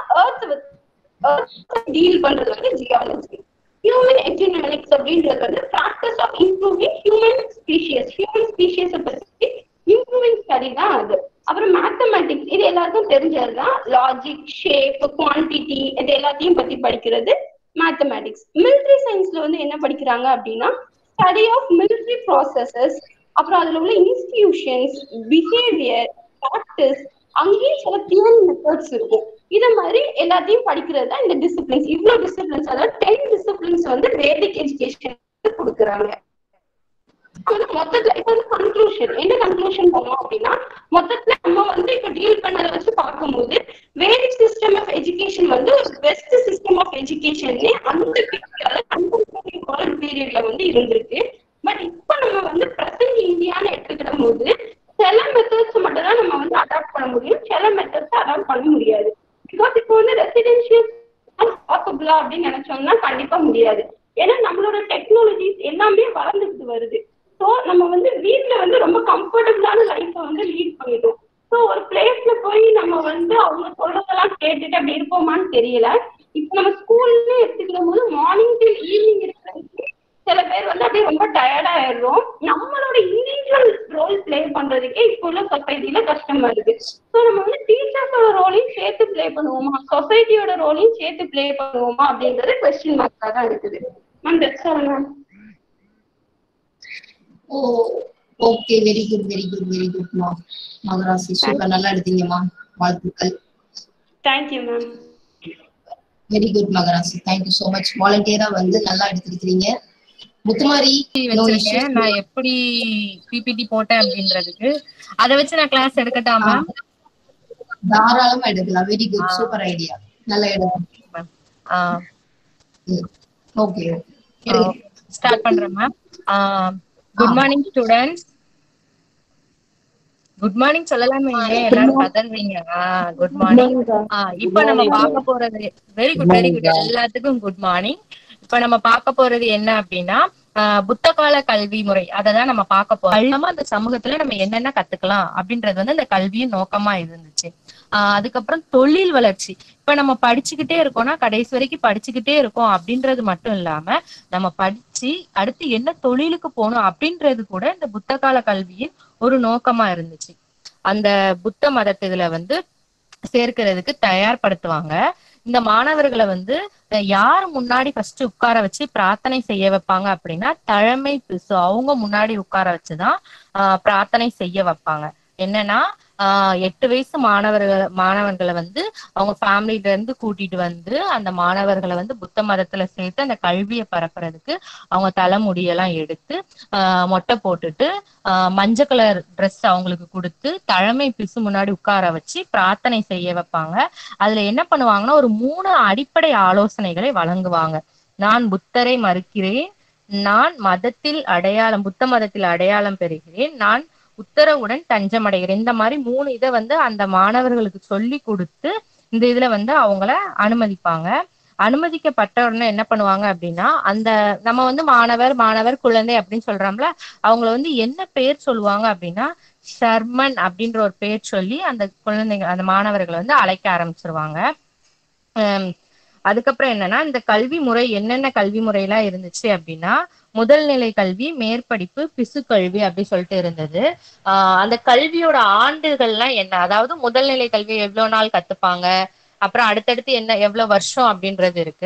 எர்த் டீல் பண்றது வந்து ஜியாலஜி ஹியூமன் எஜினாமிக்ஸ் அப்படின்றது வந்து practice of improving human species human ஸ்பீஷியஸை பத்தி இம்ப்ரூவிங் ஸ்டடி தான் அது அப்புறம் மேத்தமெட்டிக்ஸ் இது எல்லாருக்கும் தெரிஞ்சதுதான் லாஜிக் ஷேப் குவான்டிட்டி இது எல்லாத்தையும் பத்தி படிக்கிறது மேத்தமெட்டிக்ஸ் மிலிட்ரி சயின்ஸ்ல வந்து என்ன படிக்கிறாங்க அப்படின்னா ஸ்டடி ஆஃப் மிலிட்ரி ப்ராசஸஸ் அப்புறம் அதுல உள்ள இன்ஸ்டிடியூஷன்ஸ் பிஹேவியர் ப்ராக்டிஸ் அங்கேயும் சில தியரி மெத்தட்ஸ் இருக்கும் இத மாதிரி எல்லாத்தையும் படிக்கிறது தான் இந்த டிசிப்ளின்ஸ் இவ்வளவு டிசிப்ளின்ஸ் அதாவது டென் டிசிப்ளின்ஸ் வந்து வேதிக் எஜுகேஷன் கொடுக்குறாங்க வந்து மொத்தத்துல இப்ப வந்து கன்க்ளூஷன் என்ன கன்க்ளூஷன் போனோம் அப்படின்னா மொத்தத்துல நம்ம வந்து இப்ப டீல் பண்ணதை வச்சு பார்க்கும்போது வேதிக் சிஸ்டம் ஆஃப் எஜுகேஷன் வந்து ஒரு பெஸ்ட் சிஸ்டம் ஆஃப் எஜுகேஷன் அந்த அந்த பீரியட்ல வந்து இருந்திருக்கு பட் இப்ப நம்ம வந்து பிரசன்ட் இந்தியான்னு எடுத்துக்கிடும் போது சில மெத்தட்ஸ் மட்டும் தான் நம்ம வந்து அடாப்ட் பண்ண முடியும் சில மெத்தட்ஸ் அடாப்ட் பண்ண முடியாது பிகாஸ் இப்போ வந்து ரெசிடென்ஷியல் பாசிபிளா அப்படின்னு நினைச்சோம்னா கண்டிப்பா முடியாது ஏன்னா நம்மளோட டெக்னாலஜிஸ் எல்லாமே வளர்ந்துட்டு வருது ஸோ நம்ம வந்து வீட்ல வந்து ரொம்ப கம்ஃபர்டபுளான லைஃப்பை வந்து லீட் பண்ணிட்டோம் ஸோ ஒரு பிளேஸ்ல போய் நம்ம வந்து அவங்க சொல்றதெல்லாம் கேட்டுட்டு அப்படி இருப்போமான்னு தெரியல இப்போ நம்ம ஸ்கூல்ல எடுத்துக்கிற போது மார்னிங் டில் ஈவினிங் இருக்கிறதுக்கு சில பேர் வந்து அப்படியே ரொம்ப டயர்ட் ஆயிடுறோம் நம்மளோட இண்டிவிஜுவல் ரோல் ப்ளே பண்றதுக்கே இப்போ உள்ள சொசைட்டில கஷ்டமா இருக்கு ஸோ நம்ம வந்து டீச்சர்ஸோட ரோலையும் சேர்த்து ப்ளே பண்ணுவோமா சொசைட்டியோட ரோலையும் சேர்த்து ப்ளே பண்ணுவோமா அப்படின்றது கொஸ்டின் மார்க்கா தான் இருக்குது ma'am that's all ma'am oh okay very good very good very குட்மா மகராசி சூப்பர் நல்லா எடுத்தீங்கம்மா வாழ்த்துக்கள் thank you ma'am very good Magarasi thank you so much வாலண்டியரா வந்து நல்லா எடுத்திருக்கிறீங்க முத்துமாரி no issues. வச்சிருக்கேன் நான் எப்படி பிபிடி போட்டேன் அப்படின்றதுக்கு அதை வச்சு நான் கிளாஸ் எடுக்கட்டாமா தாராளமா எடுக்கலாம் வெரி குட் சூப்பர் ஐடியா நல்லா எடுக்கலாம் ஓகே ஸ்டார்ட் பண்றேன் ma'am good morning students good morning சொல்லலாமே எல்லாரும் பதறீங்க குட் மார்னிங் இப்ப நம்ம பார்க்க போறது வெரி குட் வெரி குட் எல்லாத்துக்கும் குட் மார்னிங் இப்ப நம்ம பார்க்க போறது என்ன அப்படின்னா ஆஹ் புத்த கால கல்வி முறை அததான் நம்ம பார்க்க போறோம் இல்லாம அந்த சமூகத்துல நம்ம என்னென்ன கத்துக்கலாம் அப்படின்றது வந்து அந்த கல்வியின் நோக்கமா இருந்துச்சு ஆஹ் அதுக்கப்புறம் தொழில் வளர்ச்சி இப்ப நம்ம படிச்சுக்கிட்டே இருக்கோம்னா கடைசி வரைக்கும் படிச்சுக்கிட்டே இருக்கோம் அப்படின்றது மட்டும் இல்லாம நம்ம படிச்சு அடுத்து என்ன தொழிலுக்கு போகணும் அப்படின்றது கூட இந்த புத்த கால கல்வியின் ஒரு நோக்கமா இருந்துச்சு அந்த புத்த மதத்துல வந்து சேர்க்கிறதுக்கு தயார்படுத்துவாங்க இந்த மாணவர்களை வந்து அஹ் யார் முன்னாடி ஃபர்ஸ்ட் உட்கார வச்சு பிரார்த்தனை செய்ய வைப்பாங்க அப்படின்னா தலைமை பிசு அவங்க முன்னாடி உட்கார வச்சுதான் ஆஹ் பிரார்த்தனை செய்ய வைப்பாங்க என்னன்னா ஆஹ் எட்டு வயசு மாணவர்கள் மாணவர்களை வந்து அவங்க ஃபேமிலில இருந்து கூட்டிட்டு வந்து அந்த மாணவர்களை வந்து புத்த மதத்துல சேர்த்து அந்த கல்வியை பரப்புறதுக்கு அவங்க தலைமுடியெல்லாம் எடுத்து ஆஹ் மொட்டை போட்டுட்டு ஆஹ் மஞ்சள் கலர் ட்ரெஸ் அவங்களுக்கு கொடுத்து தலைமை பிசு முன்னாடி உட்கார வச்சு பிரார்த்தனை செய்ய வைப்பாங்க அதுல என்ன பண்ணுவாங்கன்னா ஒரு மூணு அடிப்படை ஆலோசனைகளை வழங்குவாங்க நான் புத்தரை மறுக்கிறேன் நான் மதத்தில் அடையாளம் புத்த மதத்தில் அடையாளம் பெறுகிறேன் நான் உத்தரவுடன் தஞ்சமடைகிறேன் இந்த மாதிரி மூணு இதை வந்து அந்த மாணவர்களுக்கு சொல்லி கொடுத்து இந்த இதுல வந்து அவங்கள அனுமதிப்பாங்க அனுமதிக்கப்பட்ட உடனே என்ன பண்ணுவாங்க அப்படின்னா அந்த நம்ம வந்து மாணவர் மாணவர் குழந்தை அப்படின்னு சொல்றோம்ல அவங்கள வந்து என்ன பேர் சொல்லுவாங்க அப்படின்னா ஷர்மன் அப்படின்ற ஒரு பேர் சொல்லி அந்த குழந்தைங்க அந்த மாணவர்களை வந்து அழைக்க ஆரம்பிச்சிருவாங்க ஹம் அதுக்கப்புறம் என்னன்னா இந்த கல்வி முறை என்னென்ன கல்வி முறையெல்லாம் இருந்துச்சு அப்படின்னா முதல் நிலை கல்வி மேற்படிப்பு பிசு கல்வி அப்படி சொல்லிட்டு இருந்தது ஆஹ் அந்த கல்வியோட ஆண்டுகள்லாம் என்ன அதாவது முதல் நிலை கல்வி எவ்வளவு நாள் கத்துப்பாங்க அப்புறம் அடுத்தடுத்து என்ன எவ்வளவு வருஷம் அப்படின்றது இருக்கு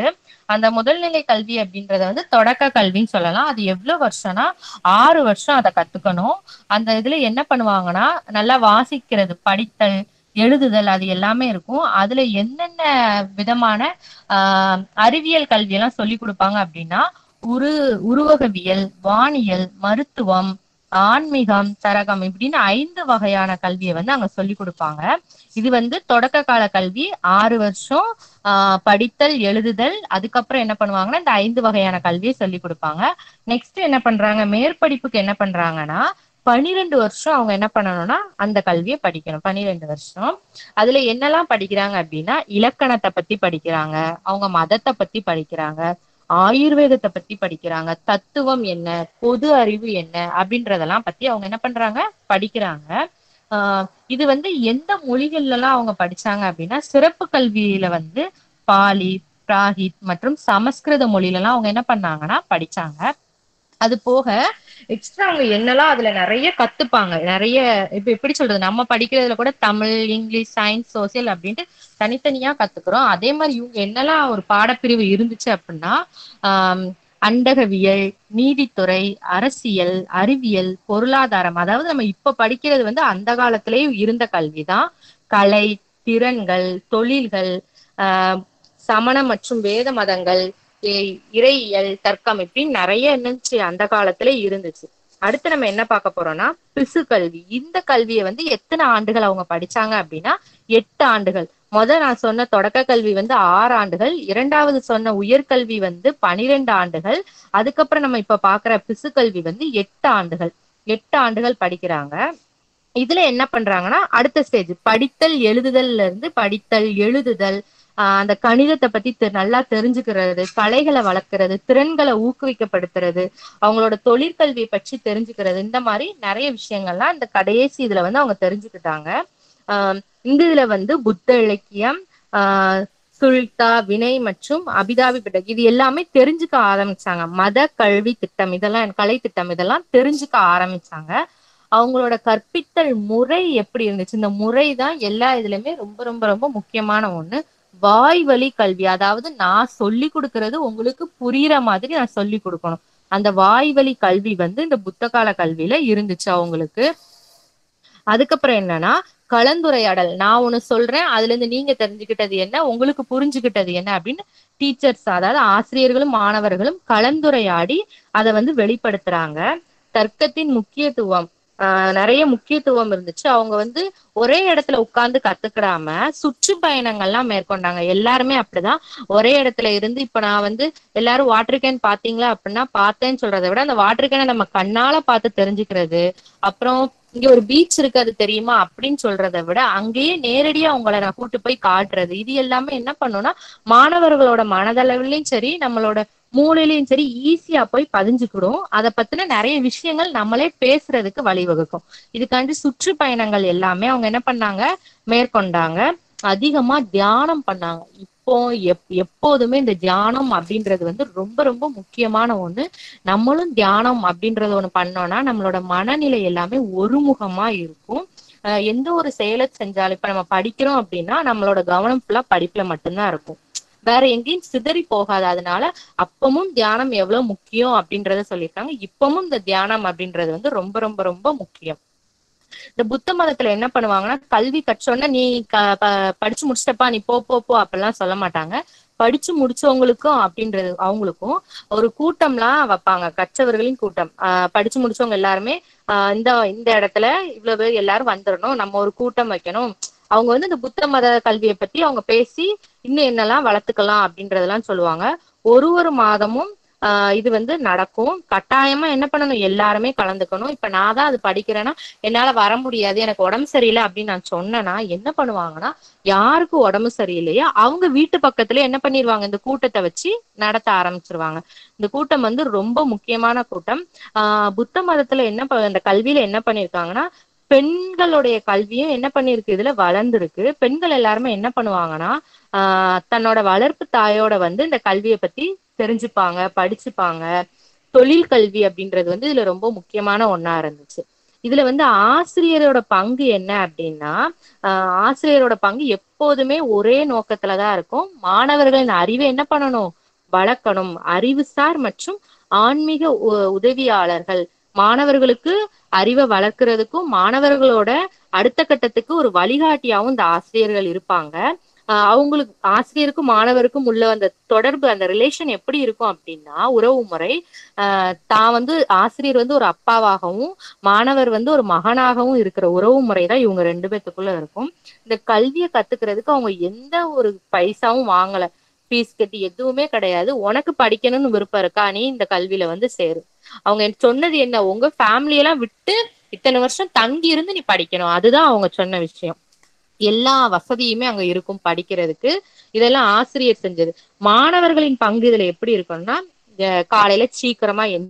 அந்த முதல்நிலை கல்வி அப்படின்றத வந்து தொடக்க கல்வின்னு சொல்லலாம் அது எவ்வளவு வருஷம்னா ஆறு வருஷம் அதை கத்துக்கணும் அந்த இதுல என்ன பண்ணுவாங்கன்னா நல்லா வாசிக்கிறது படித்தல் எழுதுதல் அது எல்லாமே இருக்கும் அதுல என்னென்ன விதமான ஆஹ் அறிவியல் கல்வி எல்லாம் சொல்லி கொடுப்பாங்க அப்படின்னா உரு உருவகவியல் வானியல் மருத்துவம் ஆன்மீகம் தரகம் இப்படின்னு ஐந்து வகையான கல்வியை வந்து அங்க சொல்லி கொடுப்பாங்க இது வந்து தொடக்க கால கல்வி ஆறு வருஷம் ஆஹ் படித்தல் எழுதுதல் அதுக்கப்புறம் என்ன பண்ணுவாங்கன்னா இந்த ஐந்து வகையான கல்வியை சொல்லி கொடுப்பாங்க நெக்ஸ்ட் என்ன பண்றாங்க மேற்படிப்புக்கு என்ன பண்றாங்கன்னா பனிரெண்டு வருஷம் அவங்க என்ன பண்ணணும்னா அந்த கல்வியை படிக்கணும் பனிரெண்டு வருஷம் அதுல என்னெல்லாம் படிக்கிறாங்க அப்படின்னா இலக்கணத்தை பத்தி படிக்கிறாங்க அவங்க மதத்தை பத்தி படிக்கிறாங்க ஆயுர்வேதத்தை பத்தி படிக்கிறாங்க தத்துவம் என்ன பொது அறிவு என்ன அப்படின்றதெல்லாம் பத்தி அவங்க என்ன பண்றாங்க படிக்கிறாங்க ஆஹ் இது வந்து எந்த மொழிகள்ல எல்லாம் அவங்க படிச்சாங்க அப்படின்னா சிறப்பு கல்வியில வந்து பாலி பிராகித் மற்றும் சமஸ்கிருத மொழியில எல்லாம் அவங்க என்ன பண்ணாங்கன்னா படிச்சாங்க அது போக எக்ஸ்ட்ரா அவங்க என்னெல்லாம் அதுல நிறைய கத்துப்பாங்க நிறைய இப்ப எப்படி சொல்றது நம்ம படிக்கிறதுல கூட தமிழ் இங்கிலீஷ் சயின்ஸ் சோசியல் அப்படின்ட்டு தனித்தனியா கத்துக்கிறோம் அதே மாதிரி இவங்க என்னெல்லாம் ஒரு பாடப்பிரிவு இருந்துச்சு அப்படின்னா ஆஹ் அண்டகவியல் நீதித்துறை அரசியல் அறிவியல் பொருளாதாரம் அதாவது நம்ம இப்ப படிக்கிறது வந்து அந்த காலத்திலேயே இருந்த கல்விதான் கலை திறன்கள் தொழில்கள் ஆஹ் சமண மற்றும் வேத மதங்கள் இ- இறையியல் தர்க்கம் இப்படின்னு நிறைய இருந்துச்சு அந்த காலத்துல இருந்துச்சு அடுத்து நம்ம என்ன பார்க்க போறோம்னா பிசு கல்வி இந்த கல்வியை வந்து எத்தனை ஆண்டுகள் அவங்க படிச்சாங்க அப்படின்னா எட்டு ஆண்டுகள் முத நான் சொன்ன தொடக்க கல்வி வந்து ஆறு ஆண்டுகள் இரண்டாவது சொன்ன உயர்கல்வி வந்து பனிரெண்டு ஆண்டுகள் அதுக்கப்புறம் நம்ம இப்ப பாக்குற பிசு கல்வி வந்து எட்டு ஆண்டுகள் எட்டு ஆண்டுகள் படிக்கிறாங்க இதுல என்ன பண்றாங்கன்னா அடுத்த ஸ்டேஜ் படித்தல் எழுதுதல்ல இருந்து படித்தல் எழுதுதல் ஆஹ் அந்த கணிதத்தை பத்தி தெ- நல்லா தெரிஞ்சுக்கிறது கலைகளை வளர்க்கறது திறன்களை ஊக்குவிக்கப்படுத்துறது அவங்களோட தொழிற்கல்வியை பற்றி தெரிஞ்சுக்கிறது இந்த மாதிரி நிறைய விஷயங்கள்லாம் இந்த கடைசி இதுல வந்து அவங்க தெரிஞ்சுக்கிட்டாங்க ஆஹ் இந்த இதுல வந்து புத்த இலக்கியம் ஆஹ் சுல்தா வினை மற்றும் அபிதாபி பிடக் இது எல்லாமே தெரிஞ்சுக்க ஆரம்பிச்சாங்க மத கல்வி திட்டம் இதெல்லாம் கலை திட்டம் இதெல்லாம் தெரிஞ்சுக்க ஆரம்பிச்சாங்க அவங்களோட கற்பித்தல் முறை எப்படி இருந்துச்சு இந்த முறை தான் எல்லா இதுலயுமே ரொம்ப ரொம்ப ரொம்ப முக்கியமான ஒண்ணு வாய் வழி கல்வி அதாவது நான் சொல்லி கொடுக்கறது உங்களுக்கு புரியுற மாதிரி நான் சொல்லி கொடுக்கணும் அந்த வாய் வழி கல்வி வந்து இந்த புத்த கால கல்வியில இருந்துச்சு அவங்களுக்கு அதுக்கப்புறம் என்னன்னா கலந்துரையாடல் நான் ஒண்ணு சொல்றேன் அதுல இருந்து நீங்க தெரிஞ்சுக்கிட்டது என்ன உங்களுக்கு புரிஞ்சுக்கிட்டது என்ன அப்படின்னு டீச்சர்ஸ் அதாவது ஆசிரியர்களும் மாணவர்களும் கலந்துரையாடி அதை வந்து வெளிப்படுத்துறாங்க தர்க்கத்தின் முக்கியத்துவம் ஆஹ் நிறைய முக்கியத்துவம் இருந்துச்சு அவங்க வந்து ஒரே இடத்துல உட்கார்ந்து கத்துக்கிடாம சுற்றுப்பயணங்கள்லாம் மேற்கொண்டாங்க எல்லாருமே அப்படிதான் ஒரே இடத்துல இருந்து இப்ப நான் வந்து எல்லாரும் வாட்டர் கேன் பாத்தீங்களா அப்படின்னா பார்த்தேன்னு சொல்றதை விட அந்த வாட்டர் கேனை நம்ம கண்ணால பார்த்து தெரிஞ்சுக்கிறது அப்புறம் இங்க ஒரு பீச் இருக்கு அது தெரியுமா அப்படின்னு சொல்றதை விட அங்கேயே நேரடியா உங்களை நான் கூட்டு போய் காட்டுறது இது எல்லாமே என்ன பண்ணும்னா மாணவர்களோட மனதளவுலயும் சரி நம்மளோட மூளையிலயும் சரி ஈஸியா போய் பதிஞ்சுக்கிடும் அதை பத்தின நிறைய விஷயங்கள் நம்மளே பேசுறதுக்கு வழிவகுக்கும் இதுக்காண்டி சுற்றுப்பயணங்கள் எல்லாமே அவங்க என்ன பண்ணாங்க மேற்கொண்டாங்க அதிகமா தியானம் பண்ணாங்க இப்போ எப் எப்போதுமே இந்த தியானம் அப்படின்றது வந்து ரொம்ப ரொம்ப முக்கியமான ஒண்ணு நம்மளும் தியானம் அப்படின்றது ஒண்ணு பண்ணோம்னா நம்மளோட மனநிலை எல்லாமே ஒருமுகமா இருக்கும் அஹ் எந்த ஒரு செயலை செஞ்சாலும் இப்ப நம்ம படிக்கிறோம் அப்படின்னா நம்மளோட கவனம் ஃபுல்லா படிப்புல மட்டும்தான் இருக்கும் வேற எங்கேயும் சிதறி போகாது அதனால அப்பமும் தியானம் எவ்வளவு முக்கியம் அப்படின்றத சொல்லியிருக்காங்க இப்பமும் இந்த தியானம் அப்படின்றது வந்து ரொம்ப ரொம்ப ரொம்ப முக்கியம் இந்த புத்த மதத்துல என்ன பண்ணுவாங்கன்னா கல்வி கற்றோன்னா நீ க- ப- படிச்சு முடிச்சிட்டப்பா நீ போ போ போ அப்படிலாம் சொல்ல மாட்டாங்க படிச்சு முடிச்சவங்களுக்கும் அப்படின்றது அவங்களுக்கும் ஒரு கூட்டம்லாம் வைப்பாங்க கற்றவர்களின் கூட்டம் ஆஹ் படிச்சு முடிச்சவங்க எல்லாருமே ஆஹ் இந்த இந்த இடத்துல இவ்வளவு பேர் எல்லாரும் வந்துடணும் நம்ம ஒரு கூட்டம் வைக்கணும் அவங்க வந்து இந்த புத்த மத கல்வியை பத்தி அவங்க பேசி இன்னும் என்னெல்லாம் வளர்த்துக்கலாம் அப்படின்றதெல்லாம் சொல்லுவாங்க ஒரு ஒரு மாதமும் ஆஹ் இது வந்து நடக்கும் கட்டாயமா என்ன பண்ணணும் எல்லாருமே கலந்துக்கணும் இப்ப நான் தான் அது படிக்கிறேன்னா என்னால வர முடியாது எனக்கு உடம்பு சரியில்லை அப்படின்னு நான் சொன்னேன்னா என்ன பண்ணுவாங்கன்னா யாருக்கு உடம்பு சரியில்லையோ அவங்க வீட்டு பக்கத்துல என்ன பண்ணிருவாங்க இந்த கூட்டத்தை வச்சு நடத்த ஆரம்பிச்சிருவாங்க இந்த கூட்டம் வந்து ரொம்ப முக்கியமான கூட்டம் ஆஹ் புத்த மதத்துல என்ன ப- இந்த கல்வியில என்ன பண்ணிருக்காங்கன்னா பெண்களுடைய கல்வியும் என்ன பண்ணிருக்கு இதுல வளர்ந்துருக்கு பெண்கள் எல்லாருமே என்ன பண்ணுவாங்கன்னா ஆஹ் தன்னோட வளர்ப்பு தாயோட வந்து இந்த கல்வியை பத்தி தெரிஞ்சுப்பாங்க படிச்சுப்பாங்க தொழில் கல்வி அப்படின்றது வந்து இதுல ரொம்ப முக்கியமான ஒண்ணா இருந்துச்சு இதுல வந்து ஆசிரியரோட பங்கு என்ன அப்படின்னா ஆஹ் ஆசிரியரோட பங்கு எப்போதுமே ஒரே நோக்கத்துலதான் இருக்கும் மாணவர்களின் அறிவை என்ன பண்ணணும் வளர்க்கணும் அறிவுசார் மற்றும் ஆன்மீக உ- உதவியாளர்கள் மாணவர்களுக்கு அறிவை வளர்க்கறதுக்கும் மாணவர்களோட அடுத்த கட்டத்துக்கு ஒரு வழிகாட்டியாவும் இந்த ஆசிரியர்கள் இருப்பாங்க ஆஹ் அவங்களுக்கு ஆசிரியருக்கும் மாணவருக்கும் உள்ள அந்த தொடர்பு அந்த ரிலேஷன் எப்படி இருக்கும் அப்படின்னா உறவு முறை ஆஹ் தான் வந்து ஆசிரியர் வந்து ஒரு அப்பாவாகவும் மாணவர் வந்து ஒரு மகனாகவும் இருக்கிற உறவு முறை தான் இவங்க ரெண்டு பேத்துக்குள்ள இருக்கும் இந்த கல்வியை கத்துக்கிறதுக்கு அவங்க எந்த ஒரு பைசாவும் வாங்கல ஃபீஸ் கட்டி எதுவுமே கிடையாது உனக்கு படிக்கணும்னு விருப்பம் இருக்கா நீ இந்த கல்வியில வந்து சேரு அவங்க எனக்கு சொன்னது என்ன உங்க ஃபேமிலி எல்லாம் விட்டு இத்தனை வருஷம் தங்கி இருந்து நீ படிக்கணும் அதுதான் அவங்க சொன்ன விஷயம் எல்லா வசதியுமே அங்க இருக்கும் படிக்கிறதுக்கு இதெல்லாம் ஆசிரியர் செஞ்சது மாணவர்களின் பங்கு இதுல எப்படி இருக்கும்னா அஹ் காலையில சீக்கிரமா எந்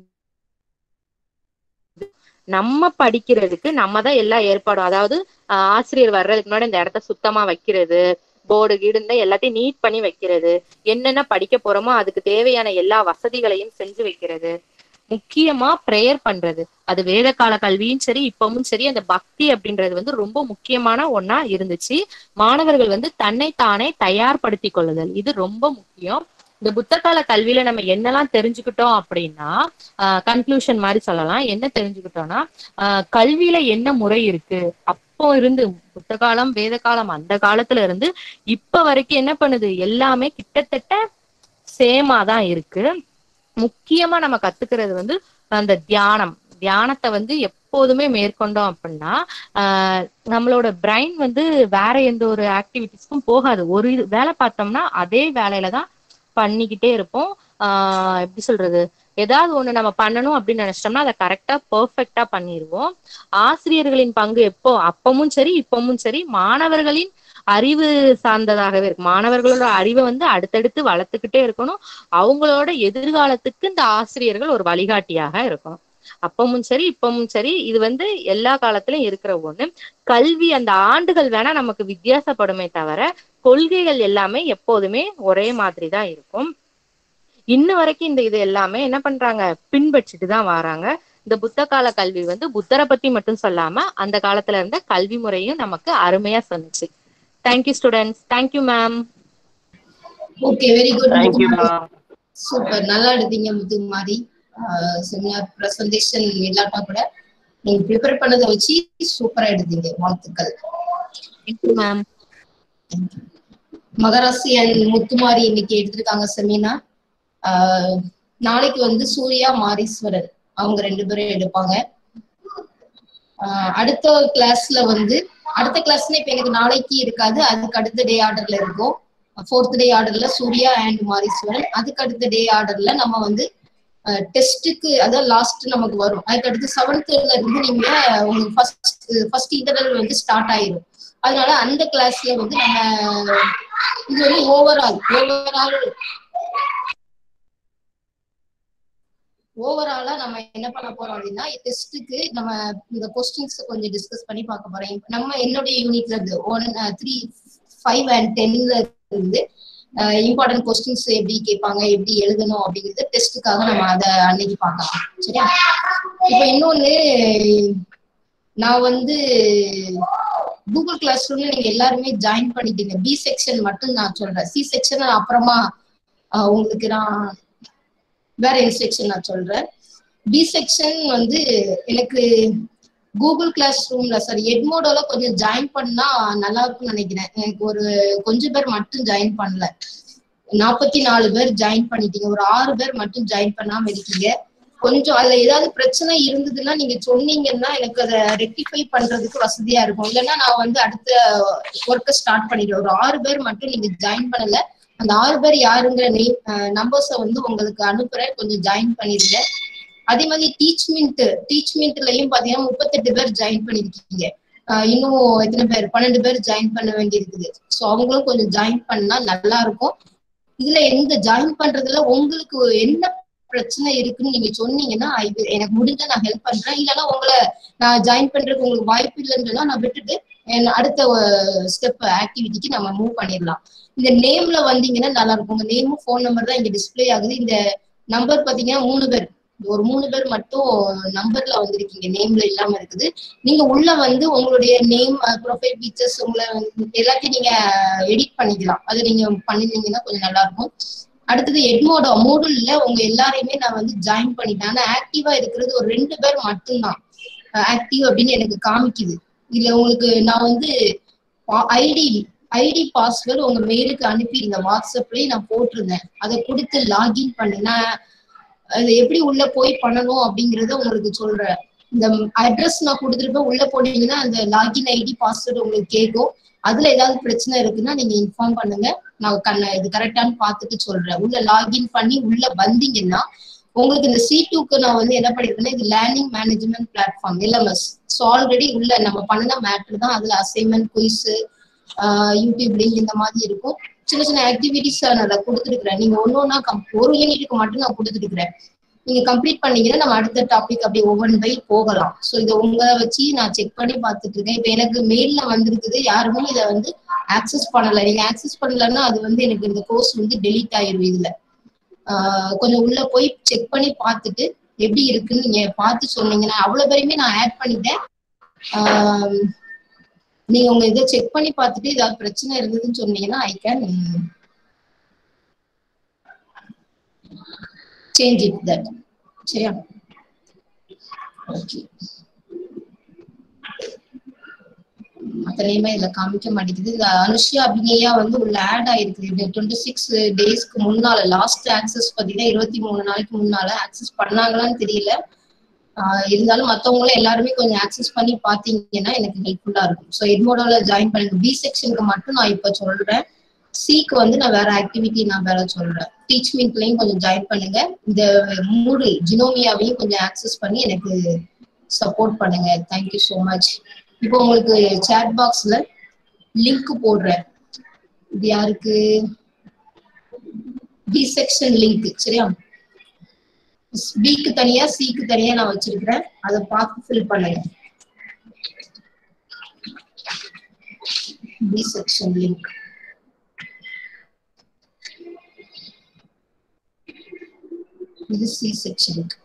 நம்ம படிக்கிறதுக்கு நம்ம தான் எல்லா ஏற்பாடும் அதாவது ஆஹ் ஆசிரியர் வர்றதுக்கு முன்னாடி இந்த இடத்த சுத்தமா வைக்கிறது போர்டு கீடு இருந்தா எல்லாத்தையும் நீட் பண்ணி வைக்கிறது என்னென்ன படிக்க போறோமோ அதுக்கு தேவையான எல்லா வசதிகளையும் செஞ்சு வைக்கிறது முக்கியமா ப்ரேயர் பண்றது அது வேத கால கல்வியும் சரி இப்பவும் சரி அந்த பக்தி அப்படின்றது வந்து ரொம்ப முக்கியமான ஒண்ணா இருந்துச்சு மாணவர்கள் வந்து தன்னை தானே தயார்படுத்தி கொள்ளுதல் இது ரொம்ப முக்கியம் இந்த புத்தகால கல்வியில நம்ம என்னெல்லாம் தெரிஞ்சுக்கிட்டோம் அப்படின்னா கன்க்ளூஷன் மாதிரி சொல்லலாம் என்ன தெரிஞ்சுக்கிட்டோம்னா ஆஹ் கல்வியில என்ன முறை இருக்கு அப்போ இருந்து புத்த காலம் வேத காலம் அந்த காலத்துல இருந்து இப்ப வரைக்கும் என்ன பண்ணுது எல்லாமே கிட்டத்தட்ட சேமா தான் இருக்கு முக்கியமா நம்ம கத்துக்கிறது வந்து அந்த தியானம் தியானத்தை வந்து எப்போதுமே மேற்கொண்டோம் அப்படின்னா ஆஹ் நம்மளோட பிரைன் வந்து வேற எந்த ஒரு ஆக்டிவிட்டிஸ்க்கும் போகாது ஒரு இது வேலை பார்த்தோம்னா அதே வேலையில தான் பண்ணிக்கிட்டே இருப்போம் ஆஹ் எப்படி சொல்றது ஏதாவது ஒண்ணு நம்ம பண்ணணும் அப்படின்னு நினைச்சிட்டோம்னா அதை கரெக்டா பெர்ஃபெக்டா பண்ணிடுவோம் ஆசிரியர்களின் பங்கு எப்போ அப்பமும் சரி இப்பவும் சரி மாணவர்களின் அறிவு சார்ந்ததாகவே இருக்கு மாணவர்களோட அறிவை வந்து அடுத்தடுத்து வளர்த்துக்கிட்டே இருக்கணும் அவங்களோட எதிர்காலத்துக்கு இந்த ஆசிரியர்கள் ஒரு வழிகாட்டியாக இருக்கணும் அப்பமும் சரி இப்பவும் சரி இது வந்து எல்லா காலத்திலும் இருக்கிற ஒண்ணு கல்வி அந்த ஆண்டுகள் வேணா நமக்கு வித்தியாசப்படுமே தவிர கொள்கைகள் எல்லாமே எப்போதுமே ஒரே மாதிரி தான் இருக்கும் இன்ன வரைக்கும் இந்த இது எல்லாமே என்ன பண்றாங்க பின்பற்றிட்டு தான் வராங்க இந்த புத்த கால கல்வி வந்து புத்தரை பத்தி மட்டும் சொல்லாம அந்த காலத்துல இருந்த கல்வி முறையும் நமக்கு அருமையா சொன்னுச்சு thank you students thank you ma'am okay very good thank you ma'am super நல்லா எடுத்தீங்க முத்துமாரி செமினார் பிரசன்டேஷன் இல்லாட்டா கூட நீங்க ப்ரிப்பேர் பண்ணதை வச்சு சூப்பரா எடுத்தீங்க வாழ்த்துக்கள் thank you ma'am Magarasi and Muthumari இன்னைக்கு எடுத்திருக்காங்க செமினார் ஆஹ் நாளைக்கு வந்து சூர்யா மாரீஸ்வரன் அவங்க ரெண்டு பேரும் எடுப்பாங்க ஆஹ் அடுத்த கிளாஸ்ல வந்து அடுத்த கிளாஸ்ல இப்ப எனக்கு நாளைக்கு இருக்காது அதுக்கு அடுத்த டே ஆர்டர்ல இருக்கும் ஃபோர்த் டே ஆர்டர்ல சூர்யா அண்ட் மாரீஸ்வரன் அதுக்கு அடுத்த டே ஆர்டர்ல நம்ம வந்து டெஸ்ட்டுக்கு அதான் லாஸ்ட் நமக்கு வரும் அதுக்கு அடுத்து செவன்த்ல இருந்து நீங்க உங்களுக்கு ஃபர்ஸ்ட் ஃபர்ஸ்ட் இன்டர்வல் வந்து ஸ்டார்ட் ஆயிரும் அதனால அந்த கிளாஸ்ல வந்து நம்ம இது வந்து ஓவரால் ஓவரால் ஓவராலா நம்ம என்ன பண்ண போறோம் அப்படின்னா டெஸ்ட்டுக்கு நம்ம இந்த கொஸ்டின்ஸ் கொஞ்சம் டிஸ்கஸ் பண்ணி பார்க்க போறோம் இப்ப நம்ம என்னுடைய யூனிட்ல இருந்து ஒன் த்ரீ ஃபைவ் அண்ட் டென்ல இருந்து இம்பார்ட்டன்ட் கொஸ்டின்ஸ் எப்படி கேட்பாங்க எப்படி எழுதணும் அப்படிங்கிறது டெஸ்ட்டுக்காக நம்ம அதை அன்னைக்கு பார்க்கலாம் சரியா இப்போ இன்னொன்னு நான் வந்து கூகுள் கிளாஸ் ரூம்ல நீங்க எல்லாருமே ஜாயின் பண்ணிட்டீங்க பி செக்ஷன் மட்டும் நான் சொல்றேன் சி செக்ஷன் அப்புறமா ஆஹ் உங்களுக்கு நான் வேற இன்ஸ்ட்ரக்ஷன் நான் சொல்றேன் பி செக்ஷன் வந்து எனக்கு கூகுள் கிளாஸ் ரூம்ல சாரி எட்மோடோல கொஞ்சம் ஜாயின் பண்ணா நல்லா இருக்கும்னு நினைக்கிறேன் எனக்கு ஒரு கொஞ்சம் பேர் மட்டும் ஜாயின் பண்ணல நாற்பத்தி நாலு பேர் ஜாயின் பண்ணிட்டீங்க ஒரு ஆறு பேர் மட்டும் ஜாயின் பண்ணாம இருக்கீங்க கொஞ்சம் அதுல ஏதாவது பிரச்சனை இருந்ததுன்னா நீங்க சொன்னீங்கன்னா எனக்கு அதை ரெக்டிஃபை பண்றதுக்கு வசதியா இருக்கும் இல்லைன்னா நான் வந்து அடுத்த ஒர்க்கை ஸ்டார்ட் பண்ணிடுவேன் ஒரு ஆறு பேர் மட்டும் நீங்க ஜாயின் பண்ணல அந்த ஆறு பேர் யாருங்கிற நெய் நம்பர்ஸை வந்து உங்களுக்கு அனுப்புறேன் கொஞ்சம் ஜாயின் பண்ணிருங்க அதே மாதிரி டீச்மெண்ட் டீச்மெண்ட்லயும் பாத்தீங்கன்னா முப்பத்தெட்டு பேர் ஜாயின் பண்ணிருக்கீங்க இன்னும் எத்தனை பேர் பன்னெண்டு பேர் ஜாயின் பண்ண வேண்டி இருக்குது ஸோ அவங்களும் கொஞ்சம் ஜாயின் பண்ணா நல்லா இருக்கும் இதுல எந்த ஜாயின் பண்றதுல உங்களுக்கு என்ன பிரச்சனை இருக்குன்னு நீங்க சொன்னீங்கன்னா இது எனக்கு முடிஞ்ச நான் ஹெல்ப் பண்றேன் இல்லைன்னா உங்களை நான் ஜாயின் பண்றதுக்கு உங்களுக்கு வாய்ப்பு இல்லைன்னு சொன்னா நான் விட்டுட்டு அடுத்த ஸ்டெப் ஆக்டிவிட்டிக்கு நம்ம மூவ் பண்ணிடலாம் இந்த நேம்ல வந்தீங்கன்னா நல்லா இருக்கும் உங்க நேமும் ஃபோன் நம்பர் தான் இங்க டிஸ்பிளே ஆகுது இந்த நம்பர் பாத்தீங்கன்னா மூணு பேர் ஒரு மூணு பேர் மட்டும் நம்பர்ல வந்திருக்கீங்க நேம்ல இல்லாம இருக்குது நீங்க உள்ள வந்து உங்களுடைய நேம் ப்ரொஃபைல் பிக்சர்ஸ் உங்களை எல்லாத்தையும் நீங்க எடிட் பண்ணிக்கலாம் அது நீங்க பண்ணிருந்தீங்கன்னா கொஞ்சம் நல்லா இருக்கும் அடுத்தது எட்மோட மூடல்ல உங்க எல்லாரையுமே நான் வந்து ஜாயின் பண்ணிட்டேன் ஆனா ஆக்டிவா இருக்கிறது ஒரு ரெண்டு பேர் மட்டும்தான் ஆக்டிவ் அப்படின்னு எனக்கு காமிக்குது இதுல உங்களுக்கு நான் வந்து ஐடி ஐடி பாஸ்வேர்டு உங்க மெயிலுக்கு அனுப்பியிருந்தேன் வாட்ஸ்அப்லயே நான் போட்டிருந்தேன் அதை கொடுத்து லாகின் பண்ணி நான் அது எப்படி உள்ள போய் பண்ணணும் அப்படிங்கறத உங்களுக்கு சொல்றேன் இந்த அட்ரஸ் நான் கொடுத்துருப்பேன் உள்ள போனீங்கன்னா அந்த லாகின் ஐடி பாஸ்வேர்டு உங்களுக்கு கேட்கும் அதுல ஏதாவது பிரச்சனை இருக்குன்னா நீங்க இன்ஃபார்ம் பண்ணுங்க நான் கண்ண இது கரெக்டான்னு பார்த்துட்டு சொல்றேன் உள்ள லாகின் பண்ணி உள்ள வந்தீங்கன்னா உங்களுக்கு இந்த சி டூக்கு நான் வந்து என்ன பண்ணிருக்கேன்னா இது learning management platform LMS so already உள்ள நம்ம பண்ணின மேட்ரு தான் அதுல அசைன்மெண்ட் குயிஸ் யூடியூப் லிங்க் இந்த மாதிரி இருக்கும் சின்ன சின்ன ஆக்டிவிட்டிஸ் நான் அதை கொடுத்துருக்கிறேன் நீங்க ஒன்னு ஒன்னா ஒரு யூனிட்டுக்கு மட்டும் நான் கொடுத்துருக்கிறேன் நீங்க கம்ப்ளீட் பண்ணீங்கன்னா நம்ம அடுத்த டாபிக் அப்படி ஒவ்வொன் பை போகலாம் ஸோ இதை உங்களை வச்சு நான் செக் பண்ணி பார்த்துட்டு இருக்கேன் இப்போ எனக்கு மெயில்ல வந்திருக்குது யாருமே இதை வந்து ஆக்சஸ் பண்ணல நீங்க ஆக்சஸ் பண்ணலன்னா அது வந்து எனக்கு இந்த கோர்ஸ் வந்து டெலீட் ஆயிரும் இதுல ஆஹ் கொஞ்சம் உள்ள போய் செக் பண்ணி பார்த்துட்டு எப்படி இருக்குன்னு நீங்க பார்த்து சொன்னீங்கன்னா அவ்வளவு பேருமே நான் ஆட் பண்ணிட்டேன் ஆஹ் நீங்க உங்க இதை செக் பண்ணி பார்த்துட்டு ஏதாவது பிரச்சனை இருந்ததுன்னு சொன்னீங்கன்னா I can change it that சரியா ஓகே அத்தனையுமே இதுல காமிக்க மாட்டேங்குது இந்த அனுஷ்யா அபிநயா வந்து உள்ள ஆட் ஆயிருக்கு டுவெண்ட்டி சிக்ஸ் டேஸ்க்கு முன்னால லாஸ்ட் ஆக்சஸ் பாத்தீங்கன்னா இருபத்தி மூணு நாளைக்கு முன்னால ஆக்சஸ் பண்ணாங்களான்னு தெரியல ஆஹ் இருந்தாலும் மத்தவங்களும் எல்லாருமே கொஞ்சம் ஆக்சஸ் பண்ணி பாத்தீங்கன்னா எனக்கு ஹெல்ப்ஃபுல்லா இருக்கும் ஸோ எட்மோடோல ஜாயின் பண்ணுங்க பி செக்ஷனுக்கு மட்டும் நான் இப்ப சொல்றேன் சிக்கு வந்து நான் வேற ஆக்டிவிட்டி நான் வேற சொல்றேன் டீச் மீட்லயும் கொஞ்சம் ஜாயின் பண்ணுங்க இந்த மூடு ஜினோமியாவையும் கொஞ்சம் ஆக்சஸ் பண்ணி எனக்கு சப்போர்ட் பண்ணுங்க தேங்க்யூ ஸோ மச் இப்போ உங்களுக்கு சேட் பாக்ஸ்ல லிங்க் போடுறேன் இது யாருக்கு பி செக்ஷன் லிங்க் சரியா பிக்கு தனியா சிக்கு தனியா நான் வச்சிருக்கிறேன் அதை பார்த்து ஃபில் பண்ணுங்க பி செக்ஷன் லிங்க் இது சி செக்ஷனுக்கு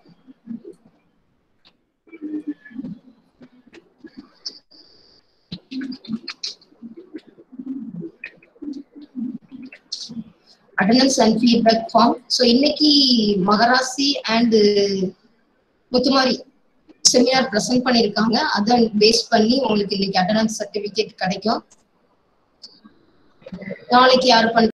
attendance and feedback form so இன்னைக்கு Magarasi and Muthumari seminar present பண்ணியிருக்காங்க அதை பேஸ் பண்ணி உங்களுக்கு இன்னைக்கு அட்டண்டன்ஸ் சர்டிபிகேட் கிடைக்கும் நாளைக்கு யார் பண்